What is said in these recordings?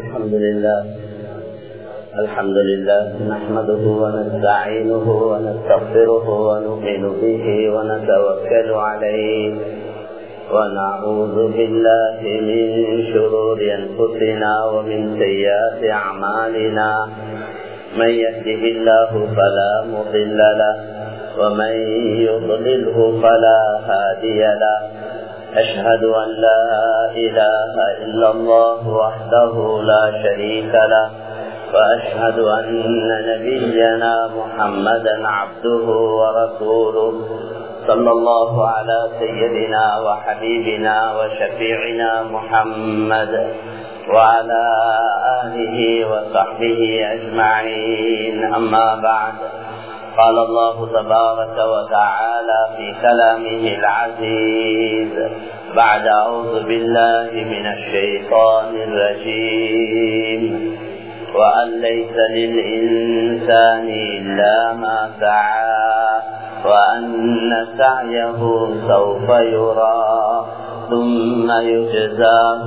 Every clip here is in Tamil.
الحمد لله الحمد لله نحمده ونستعينه ونستغفره ونؤمن به ونتوكل عليه ونعوذ بالله من شرور أنفسنا ومن سيئات أعمالنا من يهده الله فلا مضل له ومن يضلله فلا هادي له أشهد أن لا إله إلا الله وحده لا شريك له وأشهد أن نبينا محمدا عبده ورسوله صلى الله على سيدنا وحبيبنا وشفيعنا محمد وعلى آله وصحبه أجمعين أما بعد قال الله تبارك وتعالى في كلامه العزيز بعد أعوذ بالله من الشيطان الرجيم وأن ليس للإنسان إلا ما سعى وأن سعيه سوف يرى ثم يجزاه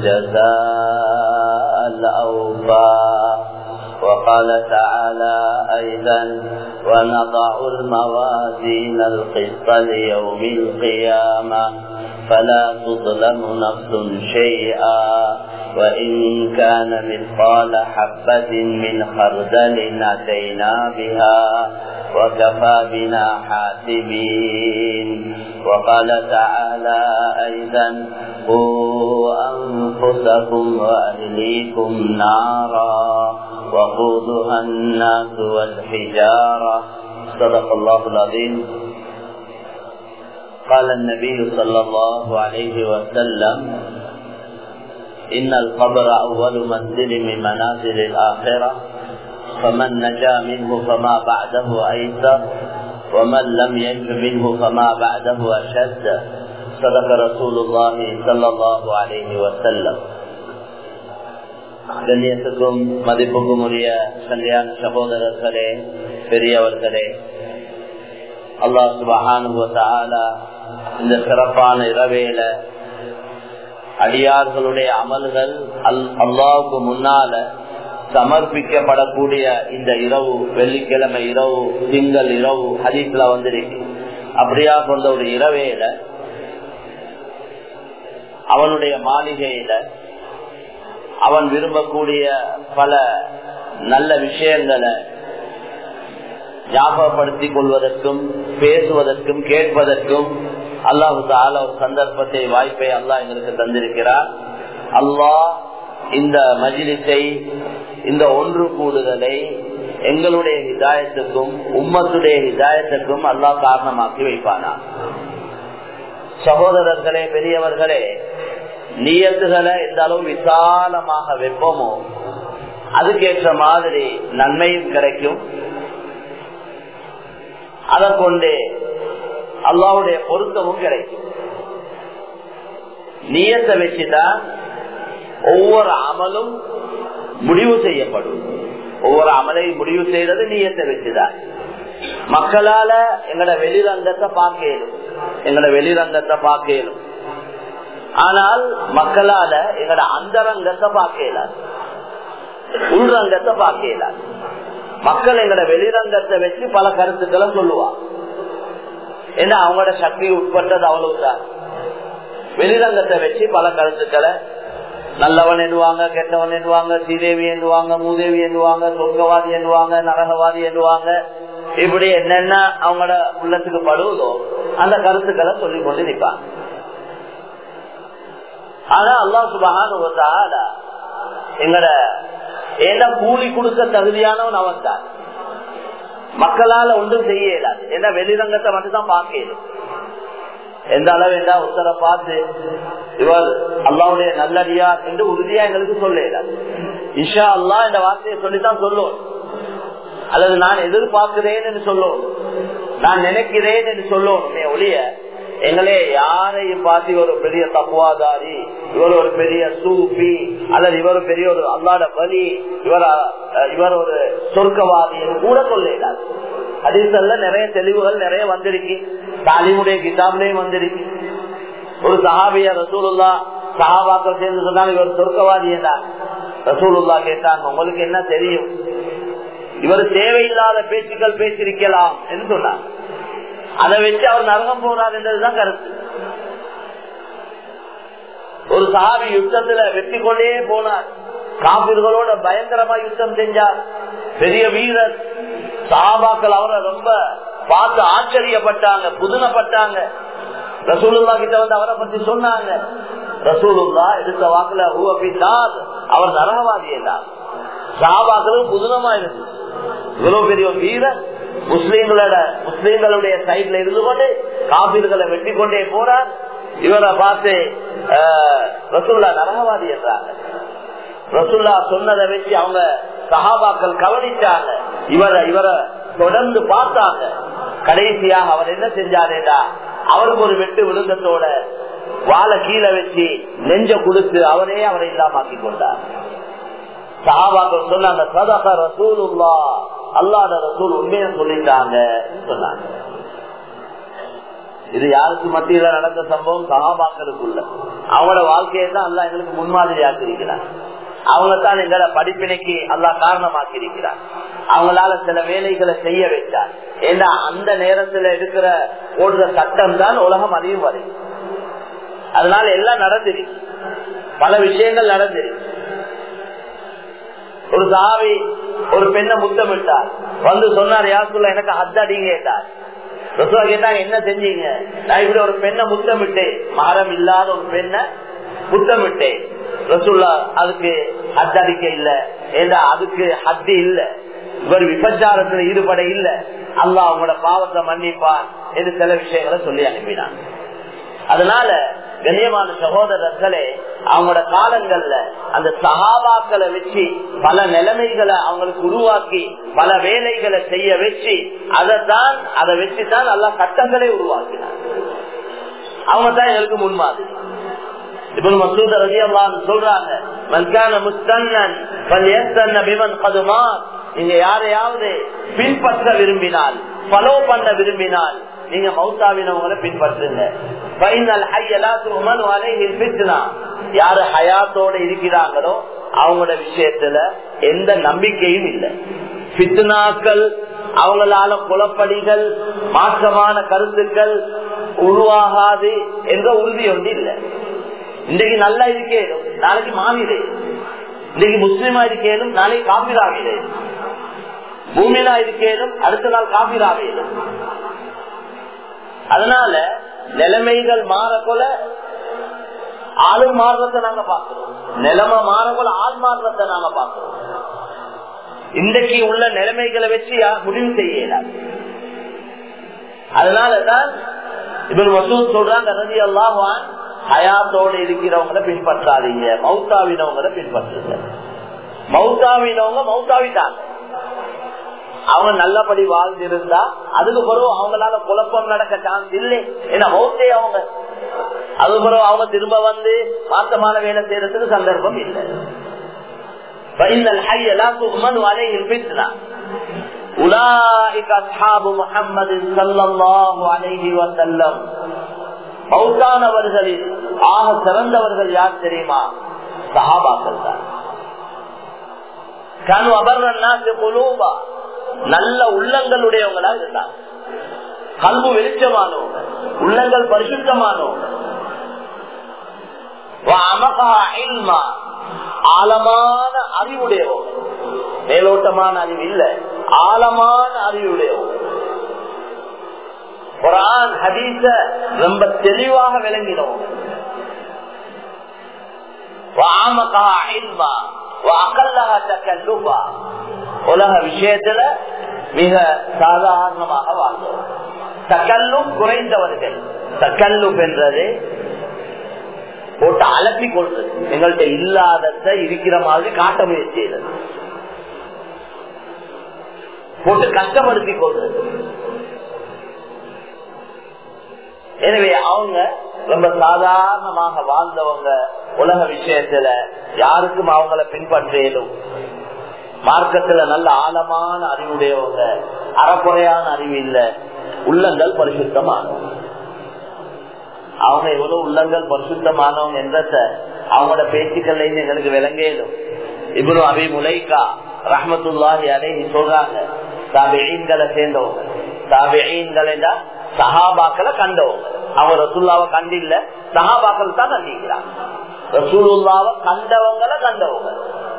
الجزاء الأوفى وقال تعالى أيضا ونضع الموازين القسط ليوم القيامة فلا تظلم نفس شيئا وإن كان مثقال حبة من خردل أتينا بها وكفى بنا حاسبين وقال تعالى أيضا قوا أنفسكم وأهليكم نارا وقودها الناس والحجارة صدق الله العظيم قال النبي صلى الله عليه وسلم إن القبر أول منزل من منازل الآخرة فمن نجا منه فما بعده أيسر ومن لم ينج منه فما بعده أشد صدق رسول الله صلى الله عليه وسلم கண்ணியத்துக்கும் மதிப்புக்கும் உரிய கல்யாண சகோதரர்களே பெரியவர்களே அல்லா சுபகானுபவத்தால இந்த சிறப்பான இரவேல அடியார்களுடைய அமல்கள் அல் அல்லாவுக்கு முன்னால சமர்ப்பிக்கப்படக்கூடிய இந்த இரவு வெள்ளிக்கிழமை இரவு திங்கள் இரவு ஹதீஸ்ல வந்திருக்கு அப்படியா கொண்ட ஒரு இரவேல அவனுடைய மாளிகையில அவன் விரும்பக்கூடிய பல நல்ல விஷயங்களை ஞாபகப்படுத்திக் கொள்வதற்கும் பேசுவதற்கும் கேட்பதற்கும் அல்லாஹு தால ஒரு சந்தர்ப்பத்தை வாய்ப்பை அல்லாஹ் எங்களுக்கு தந்திருக்கிறார் அல்லாஹ் இந்த மஜிலிசை இந்த ஒன்று கூடுதலை எங்களுடைய ஹிதாயத்துக்கும் உம்மத்துடைய ஹிதாயத்துக்கும் அல்லாஹ் காரணமாக்கி வைப்பானா சகோதரர்களே பெரியவர்களே நீயத்துகளை எந்த அளவு விசாலமாக வைப்போமோ அதுக்கேற்ற மாதிரி நன்மையும் கிடைக்கும் அதை கொண்டு அல்லாவுடைய பொருத்தமும் கிடைக்கும் நீயத்தை வச்சுதான் ஒவ்வொரு அமலும் முடிவு செய்யப்படும் ஒவ்வொரு அமலையும் முடிவு செய்யறது நீயத்தை வச்சுதான் மக்களால எங்கட வெளிரங்கத்தை பார்க்கலும் எங்கட வெளிரங்கத்தை பார்க்கலும் ஆனால் மக்களால எங்கட அந்தரங்கத்தை பார்க்கலாது உள்ரங்கத்தை பார்க்கலாது மக்கள் எங்கட வெளிரங்கத்தை வச்சு பல கருத்துக்களை சொல்லுவா ஏன்னா அவங்களோட சக்தி உட்பட்டது அவ்வளவுதான் வெளிரங்கத்தை வச்சு பல கருத்துக்களை நல்லவன் எண்ணுவாங்க கெட்டவன் எண்ணுவாங்க ஸ்ரீதேவி எண்ணுவாங்க மூதேவி எண்ணுவாங்க சொர்க்கவாதி எண்ணுவாங்க நரகவாதி எண்ணுவாங்க இப்படி என்னென்ன அவங்களோட உள்ளத்துக்கு படுவதோ அந்த கருத்துக்களை சொல்லிக் கொண்டு நிற்பாங்க ஆனா அல்லா சுபகான எங்கட ஏன்னா கூலி கொடுக்க தகுதியானவன் அவன் தான் மக்களால ஒன்றும் செய்ய இயலாது ஏன்னா வெளிரங்கத்தை மட்டும்தான் பார்க்கணும் எந்த அளவு என்ன உத்தர பார்த்து இவர் அல்லாவுடைய நல்லடியார் என்று உறுதியா எங்களுக்கு சொல்ல இயலாது இஷா அல்லா இந்த வார்த்தையை சொல்லித்தான் சொல்லுவோம் அல்லது நான் எதிர்பார்க்கிறேன் என்று சொல்லுவோம் நான் நினைக்கிறேன் என்று சொல்லுவோம் ஒளிய எங்களே யாரையும் பார்த்து இவர் ஒரு பெரிய தப்புவாதாரி இவர் ஒரு பெரிய சூப்பி அல்லது இவர் பெரிய ஒரு அல்லாட பலி இவர் இவர் ஒரு சொர்க்கவாதி கூட சொல்ல அதிசல்ல நிறைய தெளிவுகள் நிறைய வந்திருக்கு தாலிமுடைய கிதாப்லயும் வந்திருக்கு ஒரு சஹாபியா ரசூலுல்லா சஹாபாக்கள் சேர்ந்து சொன்னால் இவர் சொர்க்கவாதி என்றார் ரசூலுல்லா கேட்டாங்க உங்களுக்கு என்ன தெரியும் இவர் தேவையில்லாத பேச்சுக்கள் பேசிருக்கலாம் என்று சொன்னாங்க அதை வச்சு அவர் நரகம் போறார் என்றதுதான் கருத்து ஒரு சஹாபி யுத்தத்துல வெற்றி கொண்டே போனார் காபிர்களோட பயங்கரமா யுத்தம் செஞ்சார் பெரிய வீரர் சஹாபாக்கள் அவரை ரொம்ப பார்த்து ஆச்சரியப்பட்டாங்க புதுனப்பட்டாங்க ரசூலுல்லா கிட்ட வந்து அவரை பத்தி சொன்னாங்க ரசூலுல்லா எடுத்த வாக்குல ஊப்பித்தார் அவர் நரகவாதி என்றார் சஹாபாக்களும் புதுனமா இருக்கு இவ்வளவு பெரிய ஒரு வீரர் முஸ்லீம்களோட முஸ்லீம்களுடைய சைட்ல இருந்து கொண்டு காபீர்களை வெட்டி கொண்டே போறார் இவரை பார்த்து ரசூல்லா நரகவாதி என்றாங்க ரசூல்லா சொன்னதை வச்சு அவங்க சஹாபாக்கள் கவனிச்சாங்க இவரை இவரை தொடர்ந்து பார்த்தாங்க கடைசியாக அவர் என்ன செஞ்சாரேடா அவருக்கு ஒரு வெட்டு விழுந்தத்தோட வாழை கீழே வச்சு நெஞ்ச கொடுத்து அவரே அவரை இல்லாமாக்கி கொண்டார் சஹாபாக்கள் சொன்னாங்க சதக ரசூலுல்லா அல்லாத ரசூல் உண்மையை சொல்லிட்டாங்க சொன்னாங்க இது யாருக்கு மத்தியில நடந்த சம்பவம் சகாபாக்களுக்குள்ள அவங்களோட வாழ்க்கையை தான் அல்லா எங்களுக்கு முன்மாதிரி ஆக்கியிருக்கிறார் அவங்க தான் எங்களை படிப்பினைக்கு அல்லா காரணமாக்கி இருக்கிறார் அவங்களால சில வேலைகளை செய்ய வைத்தார் ஏன்னா அந்த நேரத்துல இருக்கிற ஓடுற சட்டம் தான் உலகம் அதிகம் வரும் அதனால எல்லாம் நடந்திருக்கு பல விஷயங்கள் நடந்திருக்கு ஒரு சாவி ஒரு பெண்ணை முத்தமிட்டார் வந்து சொன்னார் யாருக்குள்ள எனக்கு ஹத்தடிங்க கேட்டார் ரசோா கேட்டாங்க என்ன செஞ்சீங்க நான் இப்படி ஒரு பெண்ணை முத்தமிட்டேன் மரம் இல்லாத ஒரு பெண்ணை முத்தமிட்டேன் ரசூல்லா அதுக்கு ஹத்தடிக்க இல்ல ஏண்டா அதுக்கு ஹத்தி இல்ல இவர் விபச்சாரத்துல ஈடுபட இல்ல அல்லா அவங்களோட பாவத்தை மன்னிப்பான் என்று சில விஷயங்களை சொல்லி அனுப்பினான் அதனால கண்ணியமான சகோதரர்களே அவங்களோட காலங்கள்ல அந்த சகாபாக்களை வச்சு பல நிலைமைகளை அவங்களுக்கு உருவாக்கி பல வேலைகளை செய்ய வச்சு அதைத்தான் அதை வச்சுதான் நல்லா சட்டங்களே உருவாக்கினார் அவங்க தான் எங்களுக்கு முன்மாதிரி இப்ப மசூத ரஜியல்லான்னு சொல்றாங்க மன்கான முஸ்தன்னன் பிமன் கதுமா நீங்க யாரையாவது பின்பற்ற விரும்பினால் பலோ பண்ண விரும்பினால் நீங்க மௌத்தாவினவங்களை பின்பற்றுங்க யாரு ஹயாத்தோட இருக்கிறாங்களோ அவங்களோட விஷயத்துல எந்த நம்பிக்கையும் இல்லை பித்னாக்கள் அவங்களால குலப்படிகள் மாற்றமான கருத்துக்கள் உருவாகாது என்ற உறுதி ஒன்று இல்லை இன்றைக்கு நல்லா இருக்கேனும் நாளைக்கு மாநிலே இன்னைக்கு முஸ்லிமா இருக்கேனும் நாளைக்கு காபிராவிலே பூமியிலா இருக்கேனும் அடுத்த நாள் காபிராவிலும் அதனால நிலைமைகள் மாறக்கொல ஆளும் மாறுறத நாங்க பாக்குறோம் நிலைமை மாறக்கொல ஆள் மாறுறத நாங்க பாக்குறோம் இன்றைக்கு உள்ள நிலைமைகளை வச்சு முடிவு செய்யலாம் அதனாலதான் இவர் மசூத் சொல்றாங்க ரதி அல்லாஹான் ஹயாத்தோடு இருக்கிறவங்களை பின்பற்றாதீங்க மௌத்தாவினவங்களை பின்பற்றுங்க மௌத்தாவினவங்க மௌத்தாவிட்டாங்க அவங்க நல்லபடி வாழ்ந்திருந்தா அதுக்கு பிறகு அவங்களால குழப்பம் நடக்க சான்ஸ் இல்லை ஏன்னா மௌத்தே அவங்க அது பிறகு அவங்க திரும்ப வந்து மாற்றமான வேலை செய்யறதுக்கு சந்தர்ப்பம் இல்லை மௌத்தானவர்களில் ஆக சிறந்தவர்கள் யார் தெரியுமா சஹாபாக்கள் தான் கனு அபர்ணாக்கு குலூபா நல்ல உள்ளங்களுடையவங்களா இருந்தாங்க கல்வு வெளிச்சமானவங்க உள்ளங்கள் பரிசுத்தமானவங்க ஆழமான அறிவுடையவங்க மேலோட்டமான அறிவு இல்ல ஆழமான அறிவுடையவங்க குரான் ஹதீச ரொம்ப தெளிவாக விளங்கினவங்க உலக விஷயத்துல மிக சாதாரணமாக வாழ்ந்தோம் தக்கல்லும் குறைந்தவர்கள் தக்கல்லும் என்றது போட்டு அலப்பி கொள்றது எங்கள்கிட்ட இல்லாதத இருக்கிற மாதிரி காட்ட முயற்சி செய்தது போட்டு கஷ்டப்படுத்தி கொள்றது எனவே அவங்க ரொம்ப சாதாரணமாக வாழ்ந்தவங்க உலக விஷயத்துல யாருக்கும் அவங்கள பின்பற்றேனும் மார்க்கத்துல நல்ல ஆழமான அறிவுடையவங்க அறக்குறையான அறிவு இல்ல உள்ளங்கள் பரிசுத்தமானவங்க அவங்க எவ்வளவு உள்ளங்கள் பரிசுத்தமானவங்க என்றத அவங்களோட பேச்சுக்கள்ல எங்களுக்கு விளங்கேதும் இப்னு அபி முலைக்கா ரஹமத்துல்லாஹி அலைஹி சொல்றாங்க தாபிஈன்களை சேர்ந்தவங்க தாபிஈன்கள் சஹாபாக்களை கண்டவங்க அவங்க ரசூல்லாவை கண்டில்ல சஹாபாக்கள் தான் கண்டிக்கிறாங்க ரசூலுல்லாவை கண்டவங்களை கண்டவங்க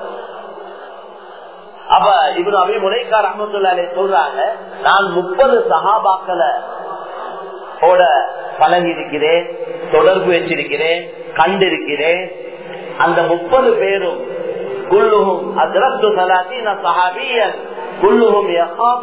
அப்ப இவரு அபி முனைக்கா ரஹமத்துல்லாலே சொல்றாங்க நான் முப்பது சஹாபாக்களை ஓட பழகி இருக்கிறேன் தொடர்பு வச்சிருக்கிறேன் கண்டிருக்கிறேன் அந்த முப்பது பேரும் குல்லுகும் அதிரத்து சலாத்தீன சஹாபியன் குல்லுகும்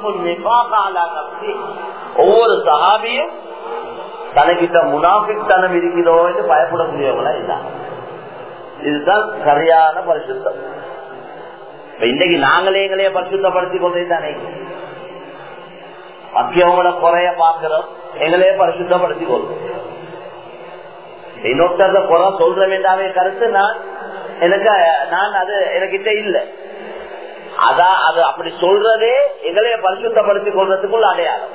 ஒவ்வொரு சஹாபியும் தனக்கிட்ட முனாபித்தனம் இருக்கிறதோ என்று பயப்படக்கூடியவங்களா இல்ல இதுதான் சரியான பரிசுத்தம் இன்னைக்கு நாங்களே எங்களையே பரிசுத்தப்படுத்திக் கொண்டே தானே மத்தியவங்கள குறைய பாக்குறோம் எங்களையே பரிசுத்தப்படுத்திக் கொள்வோம் இன்னொருத்தர குறை சொல்ற வேண்டாமே கருத்து நான் எனக்கு நான் அது எனக்கிட்ட இல்லை அதான் அது அப்படி சொல்றதே எங்களைய பரிசுத்தப்படுத்திக் கொள்றதுக்குள்ள அடையாளம்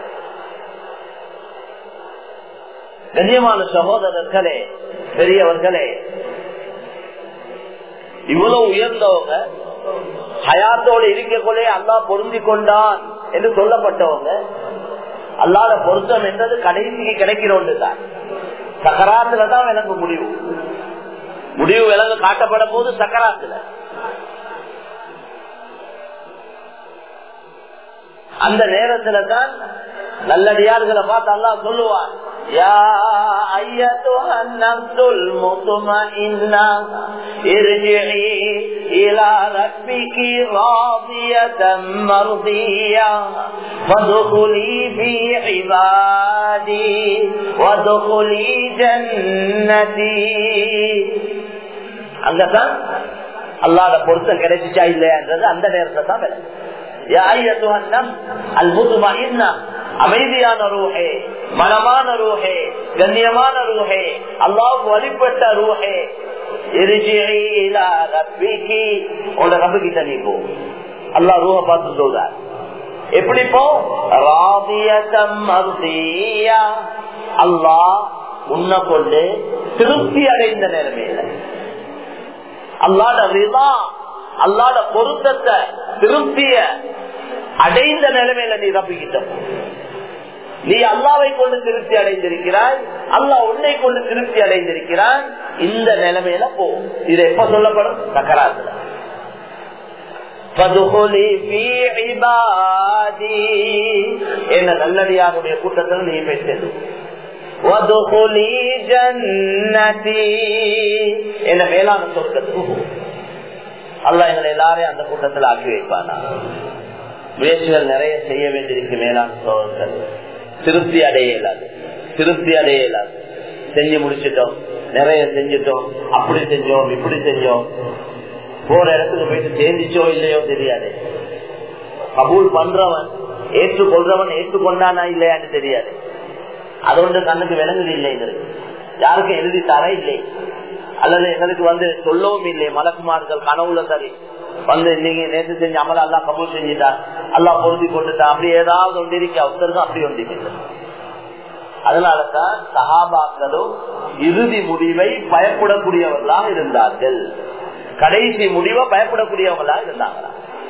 கண்ணியமான சகோதரர்களே பெரியவர்களே இவ்வளவு உயர்ந்தவங்க ஹயாத்தோடு இருக்கக்குள்ளே அல்லா பொருந்தி கொண்டான் என்று சொல்லப்பட்டவங்க அல்லாத பொருத்தம் என்றது கடைசிக்கு கிடைக்கிற ஒன்று தான் சக்கராத்துல தான் விளங்க முடிவு முடிவு விலங்கு காட்டப்பட போது சக்கராத்துல அந்த நேரத்துல தான் நல்லடியார்களை பார்த்து அல்லா சொல்லுவான் يا أيتها النفس المطمئنة ارجعي إلى ربك راضية مرضية فادخلي في عبادي وادخلي جنتي அங்கதான் அல்லாத பொருத்தம் கிடைச்சிச்சா இல்லையான்றது அந்த நேரத்தை தான் அமைதியான ரூஹே மனமான ரூஹே கண்ணியமான ரூஹே அல்லாவுக்கு வழிபட்ட ரூஹே ரப்பிக்கிட்ட நீ போ அல்லா ரூஹ பார்த்து சொல்றார் எப்படி போ அல்லா உன்னை கொண்டு திருப்தி அடைந்த நிலைமையில அல்லாட ரிதா அல்லாட பொருத்தத்தை திருப்திய அடைந்த நிலைமையில நீ ரப்பிக்கிட்ட நீ அல்லாவை கொண்டு திருப்தி அடைந்திருக்கிறாய் அல்லா உன்னை கொண்டு திருப்தி அடைந்திருக்கிறான் இந்த நிலைமையில போ இது எப்ப சொல்லப்படும் சக்கராத்துல என்ன நல்லடியாருடைய கூட்டத்தில் நீ பெற்றது என்ன மேலான சொர்க்கத்துக்கு அல்லா எங்களை எல்லாரையும் அந்த கூட்டத்தில் ஆக்கி வைப்பானா முயற்சிகள் நிறைய செய்ய வேண்டியிருக்கு மேலான சோழர்கள் திருப்தி அடைய இயலாது திருப்தி அடைய இயலாது செஞ்சு முடிச்சிட்டோம் நிறைய செஞ்சிட்டோம் அப்படி செஞ்சோம் இப்படி செஞ்சோம் போற இடத்துக்கு போயிட்டு சேர்ந்துச்சோ இல்லையோ தெரியாது கபூல் பண்றவன் ஏற்றுக்கொள்றவன் ஏற்றுக்கொண்டானா இல்லையான்னு தெரியாது அது ஒன்று கண்ணுக்கு விளங்குது இல்லைங்கிறது யாருக்கும் எழுதி தர இல்லை அல்லது எங்களுக்கு வந்து சொல்லவும் இல்லை மலக்குமார்கள் கனவுல சரி வந்து நீங்க நேற்று செஞ்சு அமல அல்லா கபூல் செஞ்சுட்டா அல்லா பொருத்தி கொண்டுட்டா அப்படி ஏதாவது ஒன்று இருக்கு அவசரம் அப்படி ஒன்று அதனாலதான் சகாபாக்களும் இறுதி முடிவை பயப்படக்கூடியவர்களாக இருந்தார்கள் கடைசி முடிவை பயப்படக்கூடியவங்களா இருந்தாங்களா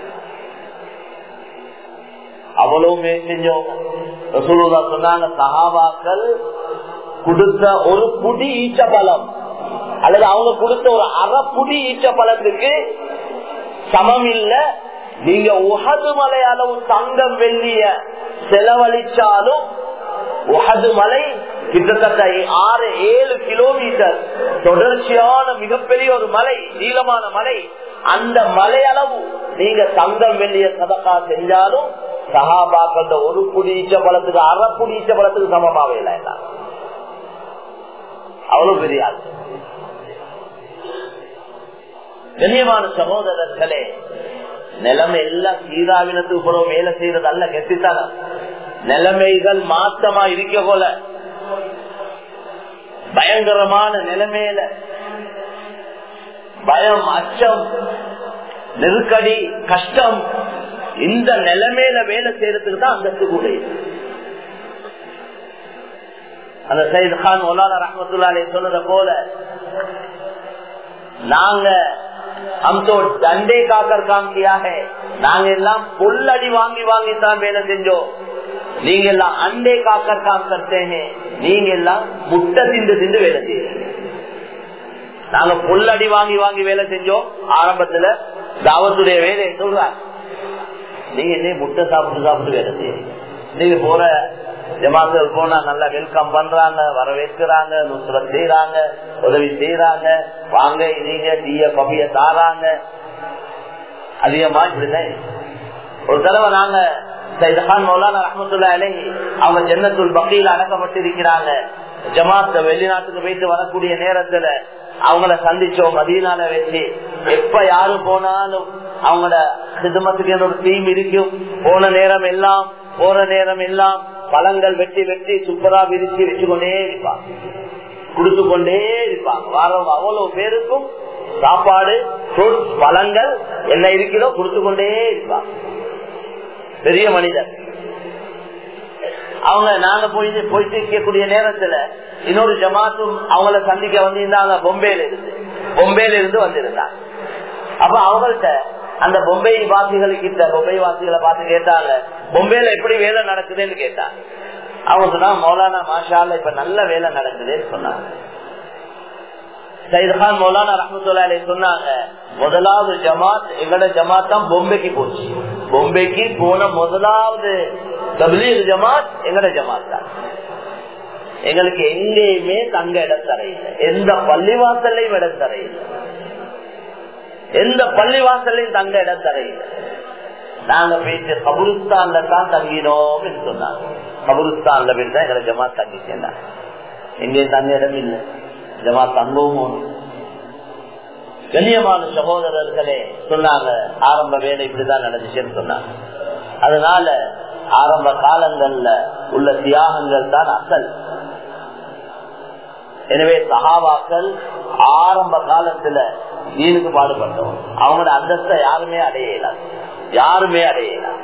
அவ்வளவுமே செஞ்சோம் ரசூலுல்லா சொன்னாங்க சகாபாக்கள் கொடுத்த ஒரு புடி ஈச்ச பலம் அல்லது அவங்க கொடுத்த ஒரு அரை புடி ஈச்ச பலத்துக்கு சமம் இல்ல நீங்க உகது மலை அளவு தங்கம் வெள்ளிய செலவழிச்சாலும் உகது மலை கிட்டத்தட்ட ஆறு ஏழு கிலோமீட்டர் தொடர்ச்சியான மிகப்பெரிய ஒரு மலை நீளமான மலை அந்த மலை அளவு நீங்க தங்கம் வெள்ளிய சதக்கா செஞ்சாலும் சகாபாக்கள் ஒரு புடிச்ச பழத்துக்கு அரை புடிச்ச பழத்துக்கு சமமாவே இல்லை அவ்வளவு பெரிய ஆள் கண்ணியமான சகோதரர்களே நிலைமை எல்லாம் சீராவினத்துக்கு புறம் வேலை செய்யறது அல்ல கெட்டித்தனம் நிலைமைகள் மாற்றமா இருக்க போல பயங்கரமான நிலைமையில பயம் அச்சம் நெருக்கடி கஷ்டம் இந்த நிலைமையில வேலை செய்யறதுக்கு தான் அந்தஸ்து கூட அந்த சயித் கான் ஒலான ரஹமத்துல்லாலே சொன்னத போல நாங்க हम तो डंडे का कर काम किया है நாங்க எல்லாம் பொல்லடி வாங்கி வாங்கி தான் வேலை செஞ்சோம் நீங்க எல்லாம் அண்டே காக்கர் காம் கர்த்தேங்க நீங்க எல்லாம் முட்டை திண்டு திண்டு வேலை செய்யறீங்க நாங்க பொல்லடி வாங்கி வாங்கி வேலை செஞ்சோம் ஆரம்பத்துல தாவத்துடைய வேலையை சொல்றாங்க நீங்க என்ன முட்டை சாப்பிட்டு சாப்பிட்டு வேலை செய்யறீங்க நீங்க போற ஜமாத்துகள் போனா நல்லா வெல்கம் பண்றாங்க வரவேற்கிறாங்க நுசுரம் செய்யறாங்க உதவி செய்யறாங்க வாங்க நீங்க டீய கபிய தாராங்க அதிகமா இப்படிதான் ஒரு தடவை நாங்க சைதகான் மௌலானா ரஹமத்துல்லா அலஹி அவங்க ஜன்னத்துல் பக்கையில் அடக்கப்பட்டிருக்கிறாங்க ஜமாத்த வெளிநாட்டுக்கு போயிட்டு வரக்கூடிய நேரத்துல அவங்கள சந்திச்சோம் மதியனால வச்சு எப்ப யாரு போனாலும் அவங்களோட சிதமத்துக்கு ஒரு டீம் இருக்கும் போன நேரம் எல்லாம் போற நேரம் எல்லாம் பழங்கள் வெட்டி வெட்டி சூப்பரா விரிச்சு வச்சுக்கொண்டே இருப்பாங்க கொடுத்து கொண்டே இருப்பாங்க வாரம் அவ்வளவு பேருக்கும் சாப்பாடு ஃப்ரூட்ஸ் பழங்கள் என்ன இருக்கிறதோ கொடுத்து கொண்டே இருப்பாங்க பெரிய மனிதர் அவங்க நாங்க போயிட்டு போயிட்டு இருக்கக்கூடிய நேரத்துல இன்னொரு ஜமாத்தும் அவங்கள சந்திக்க வந்திருந்தாங்க பொம்பேல இருந்து பொம்பேல இருந்து வந்திருந்தாங்க அப்ப அவங்கள்ட்ட அந்த பொம்பை வாசிகள் கிட்ட பொம்பை வாசிகளை பார்த்து கேட்டாங்க பொம்பேல எப்படி வேலை நடக்குதுன்னு கேட்டாங்க அவங்க சொன்னாங்க மௌலானா மாஷால இப்ப நல்ல வேலை நடக்குதுன்னு சொன்னாங்க சைதுகான் மௌலானா ரஹமத்துல்லா சொன்னாங்க முதலாவது ஜமாத் எங்களோட ஜமாத் தான் பொம்பைக்கு போச்சு பொம்பைக்கு போன முதலாவது தபிலீர் ஜமாத் எங்களோட ஜமாத் தான் எங்களுக்கு எங்கேயுமே தங்க இடம் தரையில்லை எந்த பள்ளிவாசல்லையும் இடம் தரையில்லை எந்த பள்ளிவாசல்லையும் தங்க இடம் தரையில்லை நாங்க போயிட்டு கபுருஸ்தான்ல தான் தங்கினோம் என்று சொன்னாங்க கபுருஸ்தான்ல போயிட்டு தான் எங்களை ஜமாத் தங்கி சேர்ந்தாங்க எங்கேயும் தங்க இடம் இல்லை ஜமாத் தங்கவும் கண்ணியமான சகோதரர்களே சொன்னாங்க ஆரம்ப வேலை இப்படிதான் நடந்துச்சுன்னு சொன்னாங்க அதனால ஆரம்ப காலங்கள்ல உள்ள தியாகங்கள் தான் அசல் எனவே சகாவாக்கள் ஆரம்ப காலத்துல நீனுக்கு பாடுபட்டோம் அவங்களோட அந்தஸ்தை யாருமே அடையலாம் யாருமே அடையலாம்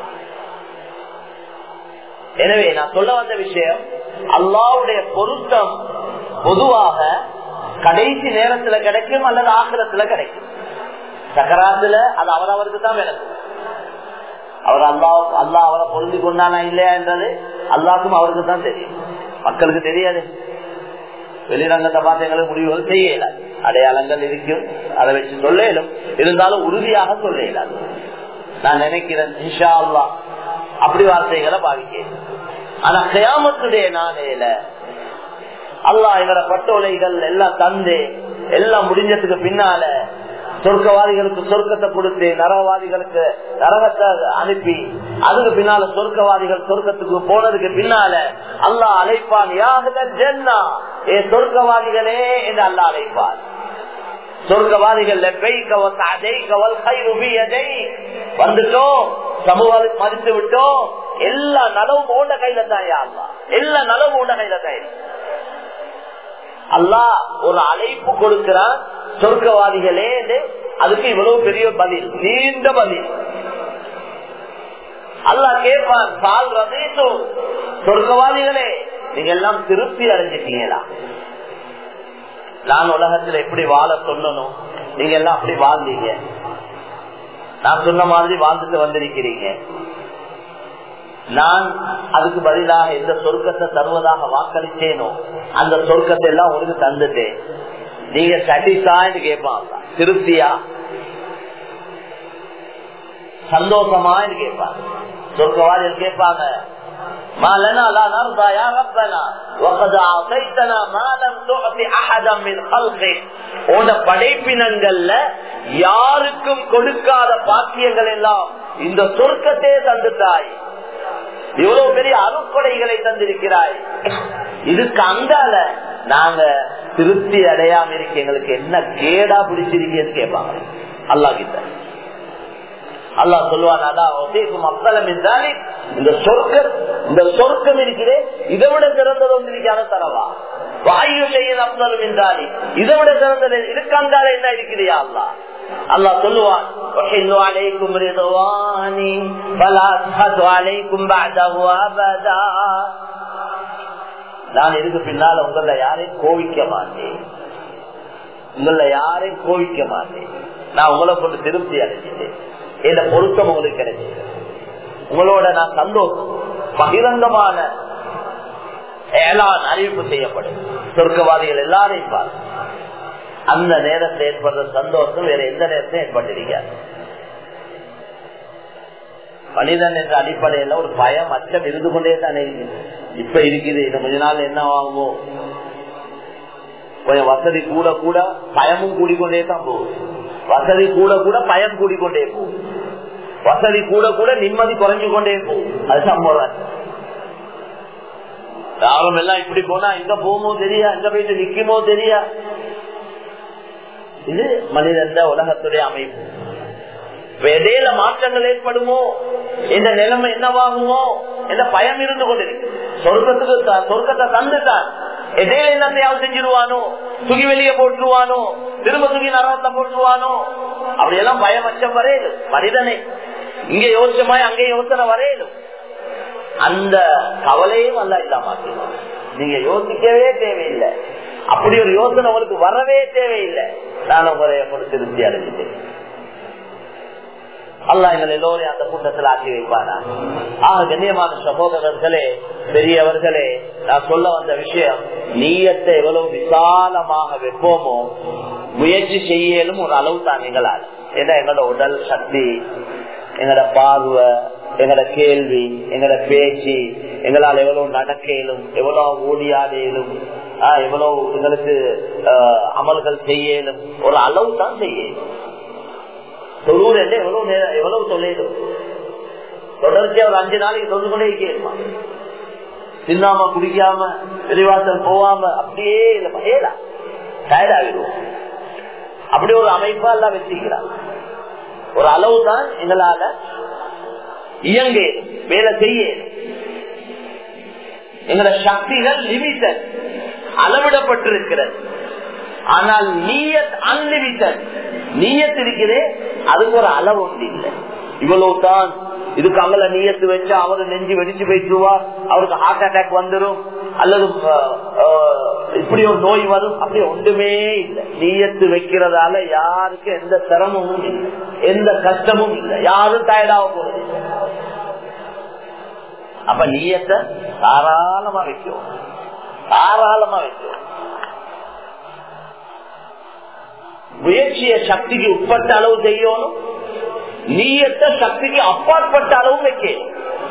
எனவே நான் சொல்ல வந்த விஷயம் அல்லாவுடைய பொருத்தம் பொதுவாக கடைசி நேரத்துல கிடைக்கும் அல்லது ஆக்கிரத்துல கிடைக்கும் சக்கராத்துல அது அவரவருக்கு தான் விளக்கும் அவர் அல்லா அல்லா அவரை பொருந்தி கொண்டானா இல்லையா என்றது அல்லாக்கும் அவருக்கு தான் தெரியும் மக்களுக்கு தெரியாது வெளிரங்கத்தை பார்த்து எங்களுக்கு முடிவுகள் செய்ய இயலாது அடையாளங்கள் இருக்கும் அதை வச்சு சொல்ல இயலும் இருந்தாலும் உறுதியாக சொல்ல இயலாது நான் நினைக்கிறேன் இன்ஷா அல்லா அப்படி வார்த்தைகளை பாவிக்கிறேன் ஆனா கயாமத்துடைய நாளையில அல்லா எங்களோட பட்டோலைகள் எல்லாம் தந்து எல்லாம் முடிஞ்சதுக்கு பின்னால சொர்க்கவாதிகளுக்கு சொர்க்கத்தை கொடுத்து நரகவாதிகளுக்கு நரகத்தை அனுப்பி அதுக்கு பின்னால சொர்க்கவாதிகள் சொர்க்கத்துக்கு போனதுக்கு பின்னால அல்லா அழைப்பான் யாக ஜென்னா ஏ சொர்க்கவாதிகளே என்று அல்லா அழைப்பான் சொர்க்கவாதிகள் வந்துட்டோம் சமூகம் மதித்து விட்டோம் எல்லா நலவும் ஓண்ட கையில தான் யாருலாம் எல்லா நலவும் ஓண்ட கையில தான் அல்லா ஒரு அழைப்பு கொடுக்கிறான் சொர்க்கவாதிகளே அதுக்கு இவ்வளவு பெரிய பதில் நீண்ட பதில் அல்லா கேட்பான் சால் ரதீசும் சொர்க்கவாதிகளே நீங்க எல்லாம் திருப்தி அடைஞ்சிட்டீங்களா நான் உலகத்துல எப்படி வாழ சொல்லணும் நீங்க எல்லாம் அப்படி வாழ்ந்தீங்க நான் சொன்ன மாதிரி வாழ்ந்துட்டு வந்திருக்கிறீங்க நான் அதுக்கு பதிலாக எந்த சொர்க்கத்தை தருவதாக வாக்களித்தேனோ அந்த சொர்க்கத்தை எல்லாம் உங்களுக்கு தந்துட்டேன் நீங்க சாட்டிஸ்ஃபைடு கேட்பாங்க திருப்தியா சந்தோஷமா கேட்பாங்க சொர்க்கவாதிகள் கேட்பாங்க ما لنا لا نرضى يا ربنا وقد اعطيتنا ما لم تعط احدا من خلقك உன படைப்பினங்கள்ல யாருக்கும் கொடுக்காத பாக்கியங்கள் எல்லாம் இந்த சொர்க்கத்தே தந்துட்டாய் இவ்வளவு பெரிய அருக்கொடைகளை தந்திருக்கிறாய் இதுக்கு அங்கால நாங்க திருப்தி அடையாம இருக்க எங்களுக்கு என்ன கேடா பிடிச்சிருக்கேன்னு கேட்பாங்க அல்லா கிட்ட அல்லா சொல்லுவான் மக்களம் என்றாலே இந்த சொர்க்கம் இந்த சொர்க்கம் இருக்கிறே இதை விட சிறந்தது ஒன்றிருக்கான தரவா வாயு செய்ய அப்தலும் என்றாலே இதை விட சிறந்தது இதுக்கு அங்கால என்ன இருக்கிறியா அல்லா அல்லா சொல்லுவான் நான் இதுக்கு பின்னால உங்கள யாரையும் கோவிக்க மாட்டேன் உங்கள யாரையும் கோவிக்க மாட்டேன் நான் உங்களை கொண்டு திருப்தி அடைஞ்சிட்டேன் இந்த பொருத்தம் உங்களுக்கு கிடைச்சு உங்களோட நான் சந்தோஷம் பகிரங்கமான ஏலான் அறிவிப்பு செய்யப்படும் சொர்க்கவாதிகள் எல்லாரையும் பாரு அந்த நேரத்தில் ஏற்படுற சந்தோஷம் வேற எந்த நேரத்திலும் ஏற்பட்டிருக்காது மனிதன் என்ற அடிப்படையில ஒரு பயம் அச்சம் இருந்து கொண்டே தானே இருக்குது இப்ப இருக்குது இன்னும் கொஞ்ச நாள் என்ன ஆகுமோ கொஞ்சம் வசதி கூட கூட பயமும் கூடிக்கொண்டே தான் போகும் வசதி கூட கூட பயம் கூடிக்கொண்டே போகும் வசதி கூட கூட நிம்மதி குறைஞ்சு கொண்டே போகும் அது சம்பவம் யாரும் எல்லாம் இப்படி போனா எங்க போமோ தெரியா எங்க போயிட்டு நிக்குமோ தெரியா இது மனிதன் உலகத்துடைய அமைப்பு இடையில மாற்றங்கள் ஏற்படுமோ இந்த நிலைமை என்னவாகுமோ என்ற பயம் இருந்து கொண்டிருக்கு சொர்க்கத்துக்கு சொர்க்கத்தை தந்துட்டான் இடையில என்னத்தையாவது செஞ்சிருவானோ துகி வெளியே போட்டுருவானோ திரும்ப துகி நரகத்தை போட்டுருவானோ அப்படியெல்லாம் பயம் அச்சம் வரையிலும் மனிதனே இங்க யோசிச்சமாய் அங்கே யோசனை வரையிலும் அந்த கவலையும் அல்ல இல்லாம நீங்க யோசிக்கவே தேவையில்லை அப்படி ஒரு யோசனை உங்களுக்கு வரவே தேவையில்லை நான் உங்களை திருப்தி அடைஞ்சிட்டேன் அல்லா எங்கள் எல்லோரையும் அந்த கூட்டத்தில் ஆக்கி வைப்பானா ஆக கண்ணியமான சகோதரர்களே பெரியவர்களே நான் சொல்ல வந்த விஷயம் நீயத்தை எவ்வளவு விசாலமாக வைப்போமோ முயற்சி செய்யலும் ஒரு அளவு தான் எங்களால் ஏன்னா எங்களோட உடல் சக்தி எங்களோட பார்வை எங்களோட கேள்வி எங்களோட பேச்சு எங்களால் எவ்வளவு நடக்கலும் எவ்வளவு ஓடியாடையிலும் எவ்வளவு எங்களுக்கு அமல்கள் செய்யலும் ஒரு அளவு தான் செய்யலும் தொழுவது என்று எவ்வளவு நேரம் எவ்வளவு சொல்லிடும் தொடர்ச்சியா ஒரு அஞ்சு நாளைக்கு சொல்லு கொண்டே கேட்பா தின்னாம குடிக்காம விரிவாசல் போவாம அப்படியே இல்ல டயர்ட் ஆகிடுவோம் அப்படி ஒரு அமைப்பா எல்லாம் வச்சுக்கிறார் ஒரு அளவு தான் எங்களால இயங்க வேலை செய்ய எங்களோட சக்திகள் லிமிட்டட் அளவிடப்பட்டிருக்கிறது ஆனால் நீயத் அன்லிமிட்டட் நீயத் இருக்கிறே அதுக்கு ஒரு அளவு ஒன்று இல்லை இவ்வளவு தான் இதுக்கு அவங்கள நீயத்து வச்சா அவரு நெஞ்சு வெடிச்சு போயிட்டுருவா அவருக்கு ஹார்ட் அட்டாக் வந்துடும் அல்லது இப்படி ஒரு நோய் வரும் அப்படி ஒன்றுமே இல்லை நீயத்து வைக்கிறதால யாருக்கு எந்த சிரமமும் இல்லை எந்த கஷ்டமும் இல்லை யாரும் டயர்டாக போறது அப்ப நீயத்தை தாராளமா வைக்கும் தாராளமா வைக்கும் முயற்சிய சக்திக்கு உட்பட்ட அளவு செய்யணும் நீயத்தை சக்திக்கு அப்பாற்பட்ட அளவு வைக்கணும்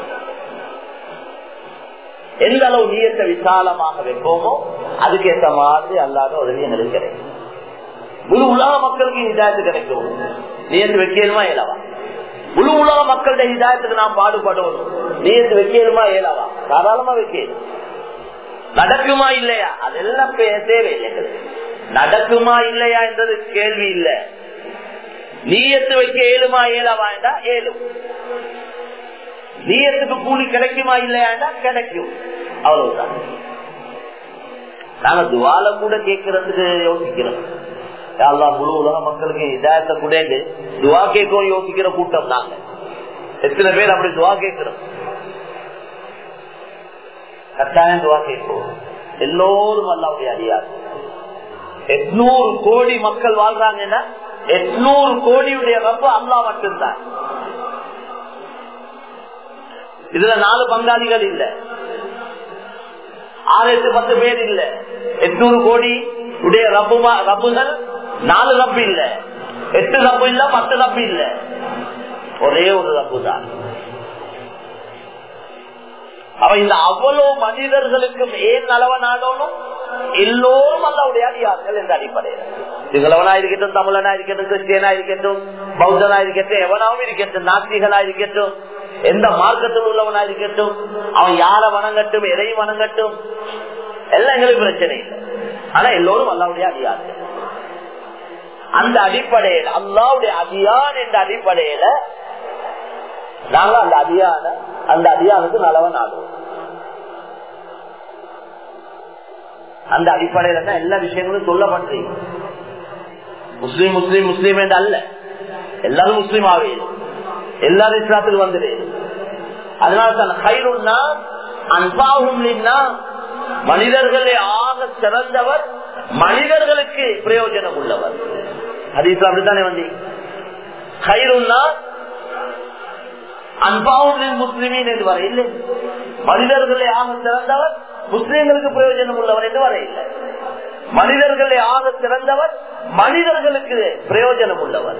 எந்த அளவு நீயத்தை விசாலமாக வைப்போமோ அதுக்கு ஏற்ற மாதிரி அல்லாத உதவி எங்களுக்கு கிடைக்கும் முழு உலக மக்களுக்கு இதாயத்து கிடைக்கும் நீயத்து வைக்கணுமா இயலவா முழு உலக மக்களுடைய இதாயத்துக்கு நாம் பாடுபடணும் நீயத்து வைக்கணுமா இயலவா தாராளமா வைக்கணும் நடக்குமா இல்லையா அதெல்லாம் தேவையில்லை எங்களுக்கு நடக்குமா இல்லையா என்றது கேள்வி இல்ல நீயத்து வைக்க ஏழுமா ஏழாவா என்றா ஏழும் நீயத்துக்கு கூலி கிடைக்குமா இல்லையாண்டா கிடைக்கும் அவ்வளவுதான் நாங்க துவால கூட கேட்கறதுக்கு யோசிக்கிறோம் யாரெல்லாம் முழு உலக மக்களுக்கு இதாயத்தை கூட துவா கேட்கவும் யோசிக்கிற கூட்டம் நாங்க எத்தனை பேர் அப்படி துவா கேட்கிறோம் கட்டாயம் துவா கேட்போம் எல்லோரும் அல்லாவுடைய அறியாது எட்நூறு கோடி மக்கள் வாழ்றாங்கன்னா எட்நூறு கோடியுடைய ரப்ப அல்லா மட்டும்தான் இதுல நாலு பங்காளிகள் இல்ல ஆறு எட்டு பத்து பேர் இல்ல எட்நூறு கோடி உடைய ரப்புமா ரப்புகள் நாலு ரப்பு இல்ல எட்டு ரப்பு இல்ல பத்து ரப்பு இல்ல ஒரே ஒரு ரப்பு தான் அவ இந்த அவ்வளவு மனிதர்களுக்கும் ஏன் நலவ நாடணும் எல்லோரும் அல்லாவுடைய அடியார்கள் என்ற அடிப்படையில் சிங்களவனா இருக்கட்டும் தமிழனா இருக்கட்டும் கிறிஸ்டியனா இருக்கட்டும் பௌத்தனா இருக்கட்டும் எவனாவும் இருக்கட்டும் நாஸ்திகளா இருக்கட்டும் எந்த மார்க்கத்தில் உள்ளவனா இருக்கட்டும் அவன் யார வணங்கட்டும் எதையும் வணங்கட்டும் எல்லாம் எங்களுக்கு பிரச்சனை இல்லை ஆனா எல்லோரும் அல்லாவுடைய அடியார்கள் அந்த அடிப்படையில் அல்லாவுடைய அதியான் என்ற அடிப்படையில நாங்க அந்த அதியான அந்த அதியானுக்கு நலவன் ஆடுவோம் அந்த அடிப்படையில தான் எல்லா விஷயங்களும் சொல்லப்படுறீங்க முஸ்லீம் முஸ்லீம் முஸ்லீம் என்று அல்ல எல்லாரும் முஸ்லீம் ஆவே எல்லாரும் இஸ்லாத்துக்கு வந்துடு அதனால தான் ஹைருன்னா அன்பாகும் மனிதர்களே ஆக சிறந்தவர் மனிதர்களுக்கு பிரயோஜனம் உள்ளவர் ஹதீஸ்ல அப்படித்தானே வந்து கயிறுன்னா அன்பாவுடன் முஸ்லிமின் என்று வர இல்லை மனிதர்களை ஆக சிறந்தவர் முஸ்லிம்களுக்கு பிரயோஜனம் உள்ளவர் என்று வர இல்லை மனிதர்களை ஆக சிறந்தவர் மனிதர்களுக்கு பிரயோஜனம் உள்ளவர்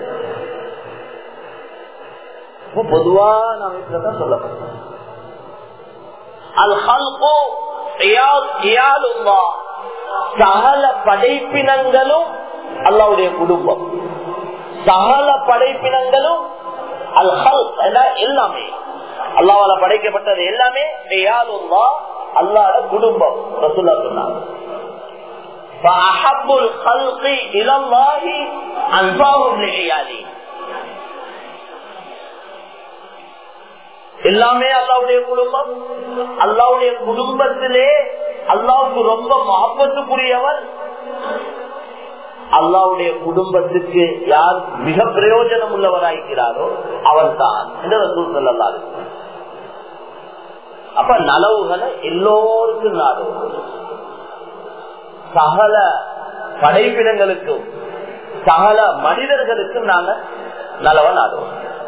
பொதுவான அமைப்புல தான் சொல்லப்படும் அல் ஹல்கோ சகல படைப்பினங்களும் அல்லாவுடைய குடும்பம் சகல படைப்பினங்களும் அல் ஹல் எல்லாமே அல்லாவால படைக்கப்பட்டது எல்லாமே அல்லாட குடும்பம் ரசூல்லா சொன்னாங்க فأحب الخلق إلى الله أنفعهم لعياله எல்லாமே அல்லாவுடைய குடும்பம் அல்லாவுடைய குடும்பத்திலே அல்லாவுக்கு ரொம்ப மகப்பத்துக்குரியவர் அல்லாவுடைய குடும்பத்துக்கு யார் மிக பிரயோஜனம் உள்ளவராயிருக்கிறாரோ அவர் தான் என்று ரசூல் சொல்லலாரு அப்ப நலவுகளை எல்லோருக்கும் நாடும் சகல படைப்பினங்களுக்கும் சகல மனிதர்களுக்கும் நாங்க நலவ நாடுவோம்